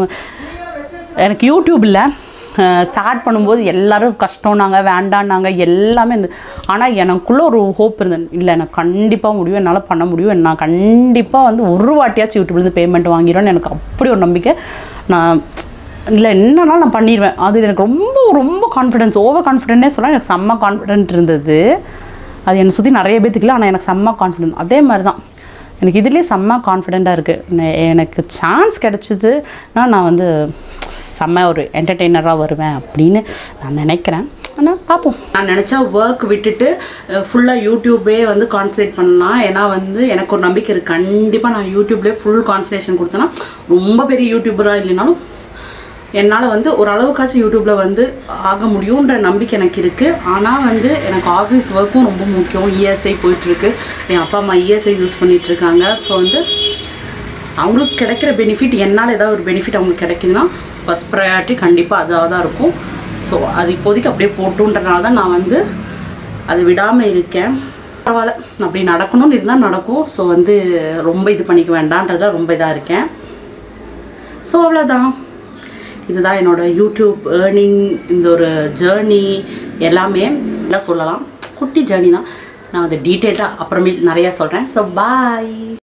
எனக்கு யூடியூப்பில் ஸ்டார்ட் பண்ணும்போது எல்லாரும் கஷ்டம்னாங்க வேண்டான்னாங்க எல்லாமே இந்த ஆனால் எனக்குள்ளே ஒரு ஹோப் இருந்தது இல்லை எனக்கு கண்டிப்பாக முடியும் என்னால் பண்ண முடியும் நான் கண்டிப்பாக வந்து ஒரு வாட்டியாச்சும் யூடியூப்லேருந்து பேமெண்ட் வாங்கிடுவேன்னு எனக்கு அப்படி ஒரு நம்பிக்கை நான் இல்லை என்னன்னாலும் நான் பண்ணிடுவேன் அது எனக்கு ரொம்ப ரொம்ப கான்ஃபிடென்ஸ் ஓவர் கான்ஃபிடென்ட்னே சொல்ல எனக்கு செம்ம கான்ஃபிடென்ட் இருந்தது அது என்னை சுற்றி நிறைய பேத்துக்கு ஆனால் எனக்கு செம்ம கான்ஃபிடென்ட் அதே மாதிரி தான் எனக்கு இதுலேயே செம்ம கான்ஃபிடெண்ட்டாக இருக்குது எனக்கு சான்ஸ் கிடச்சிதுன்னா நான் வந்து செம்ம ஒரு என்டர்டெய்னராக வருவேன் அப்படின்னு நான் நினைக்கிறேன் ஆனால் பார்ப்போம் நான் நினச்சா ஒர்க் விட்டுட்டு ஃபுல்லாக யூடியூபே வந்து கான்சன்ட்ரேட் பண்ணலாம் ஏன்னா வந்து எனக்கு ஒரு நம்பிக்கை இருக்குது கண்டிப்பாக நான் யூடியூப்லேயே ஃபுல் கான்சன்ட்ரேஷன் கொடுத்தேன்னா ரொம்ப பெரிய யூடியூபராக இல்லைனாலும் என்னால் வந்து ஒரு அளவுக்காச்சும் யூடியூப்பில் வந்து ஆக முடியுன்ற நம்பிக்கை எனக்கு இருக்குது ஆனால் வந்து எனக்கு ஆஃபீஸ் ஒர்க்கும் ரொம்ப முக்கியம் இஎஸ்ஐ போயிட்டுருக்கு என் அப்பா அம்மா இஎஸ்ஐ யூஸ் பண்ணிட்டு இருக்காங்க ஸோ வந்து அவங்களுக்கு கிடைக்கிற பெனிஃபிட் என்னால் ஏதாவது ஒரு பெனிஃபிட் அவங்களுக்கு கிடைக்குதுன்னா ஃபஸ்ட் ப்ரையாரிட்டி கண்டிப்பாக அதாக தான் இருக்கும் ஸோ அது இப்போதைக்கு அப்படியே போட்டுன்றனால தான் நான் வந்து அதை விடாமல் இருக்கேன் பரவாயில்ல அப்படி நடக்கணும்னு இருந்தால் நடக்கும் ஸோ வந்து ரொம்ப இது பண்ணிக்க வேண்டான்றத ரொம்ப இதாக இருக்கேன் ஸோ அவ்வளோதான் இதுதான் என்னோட யூடியூப் ஏர்னிங் இந்த ஒரு ஜேர்னி எல்லாமே எல்லாம் சொல்லலாம் குட்டி ஜேர்னி தான் நான் அதை டீட்டெயிலாக அப்புறமேல் நிறையா சொல்கிறேன் ஸோ பாய்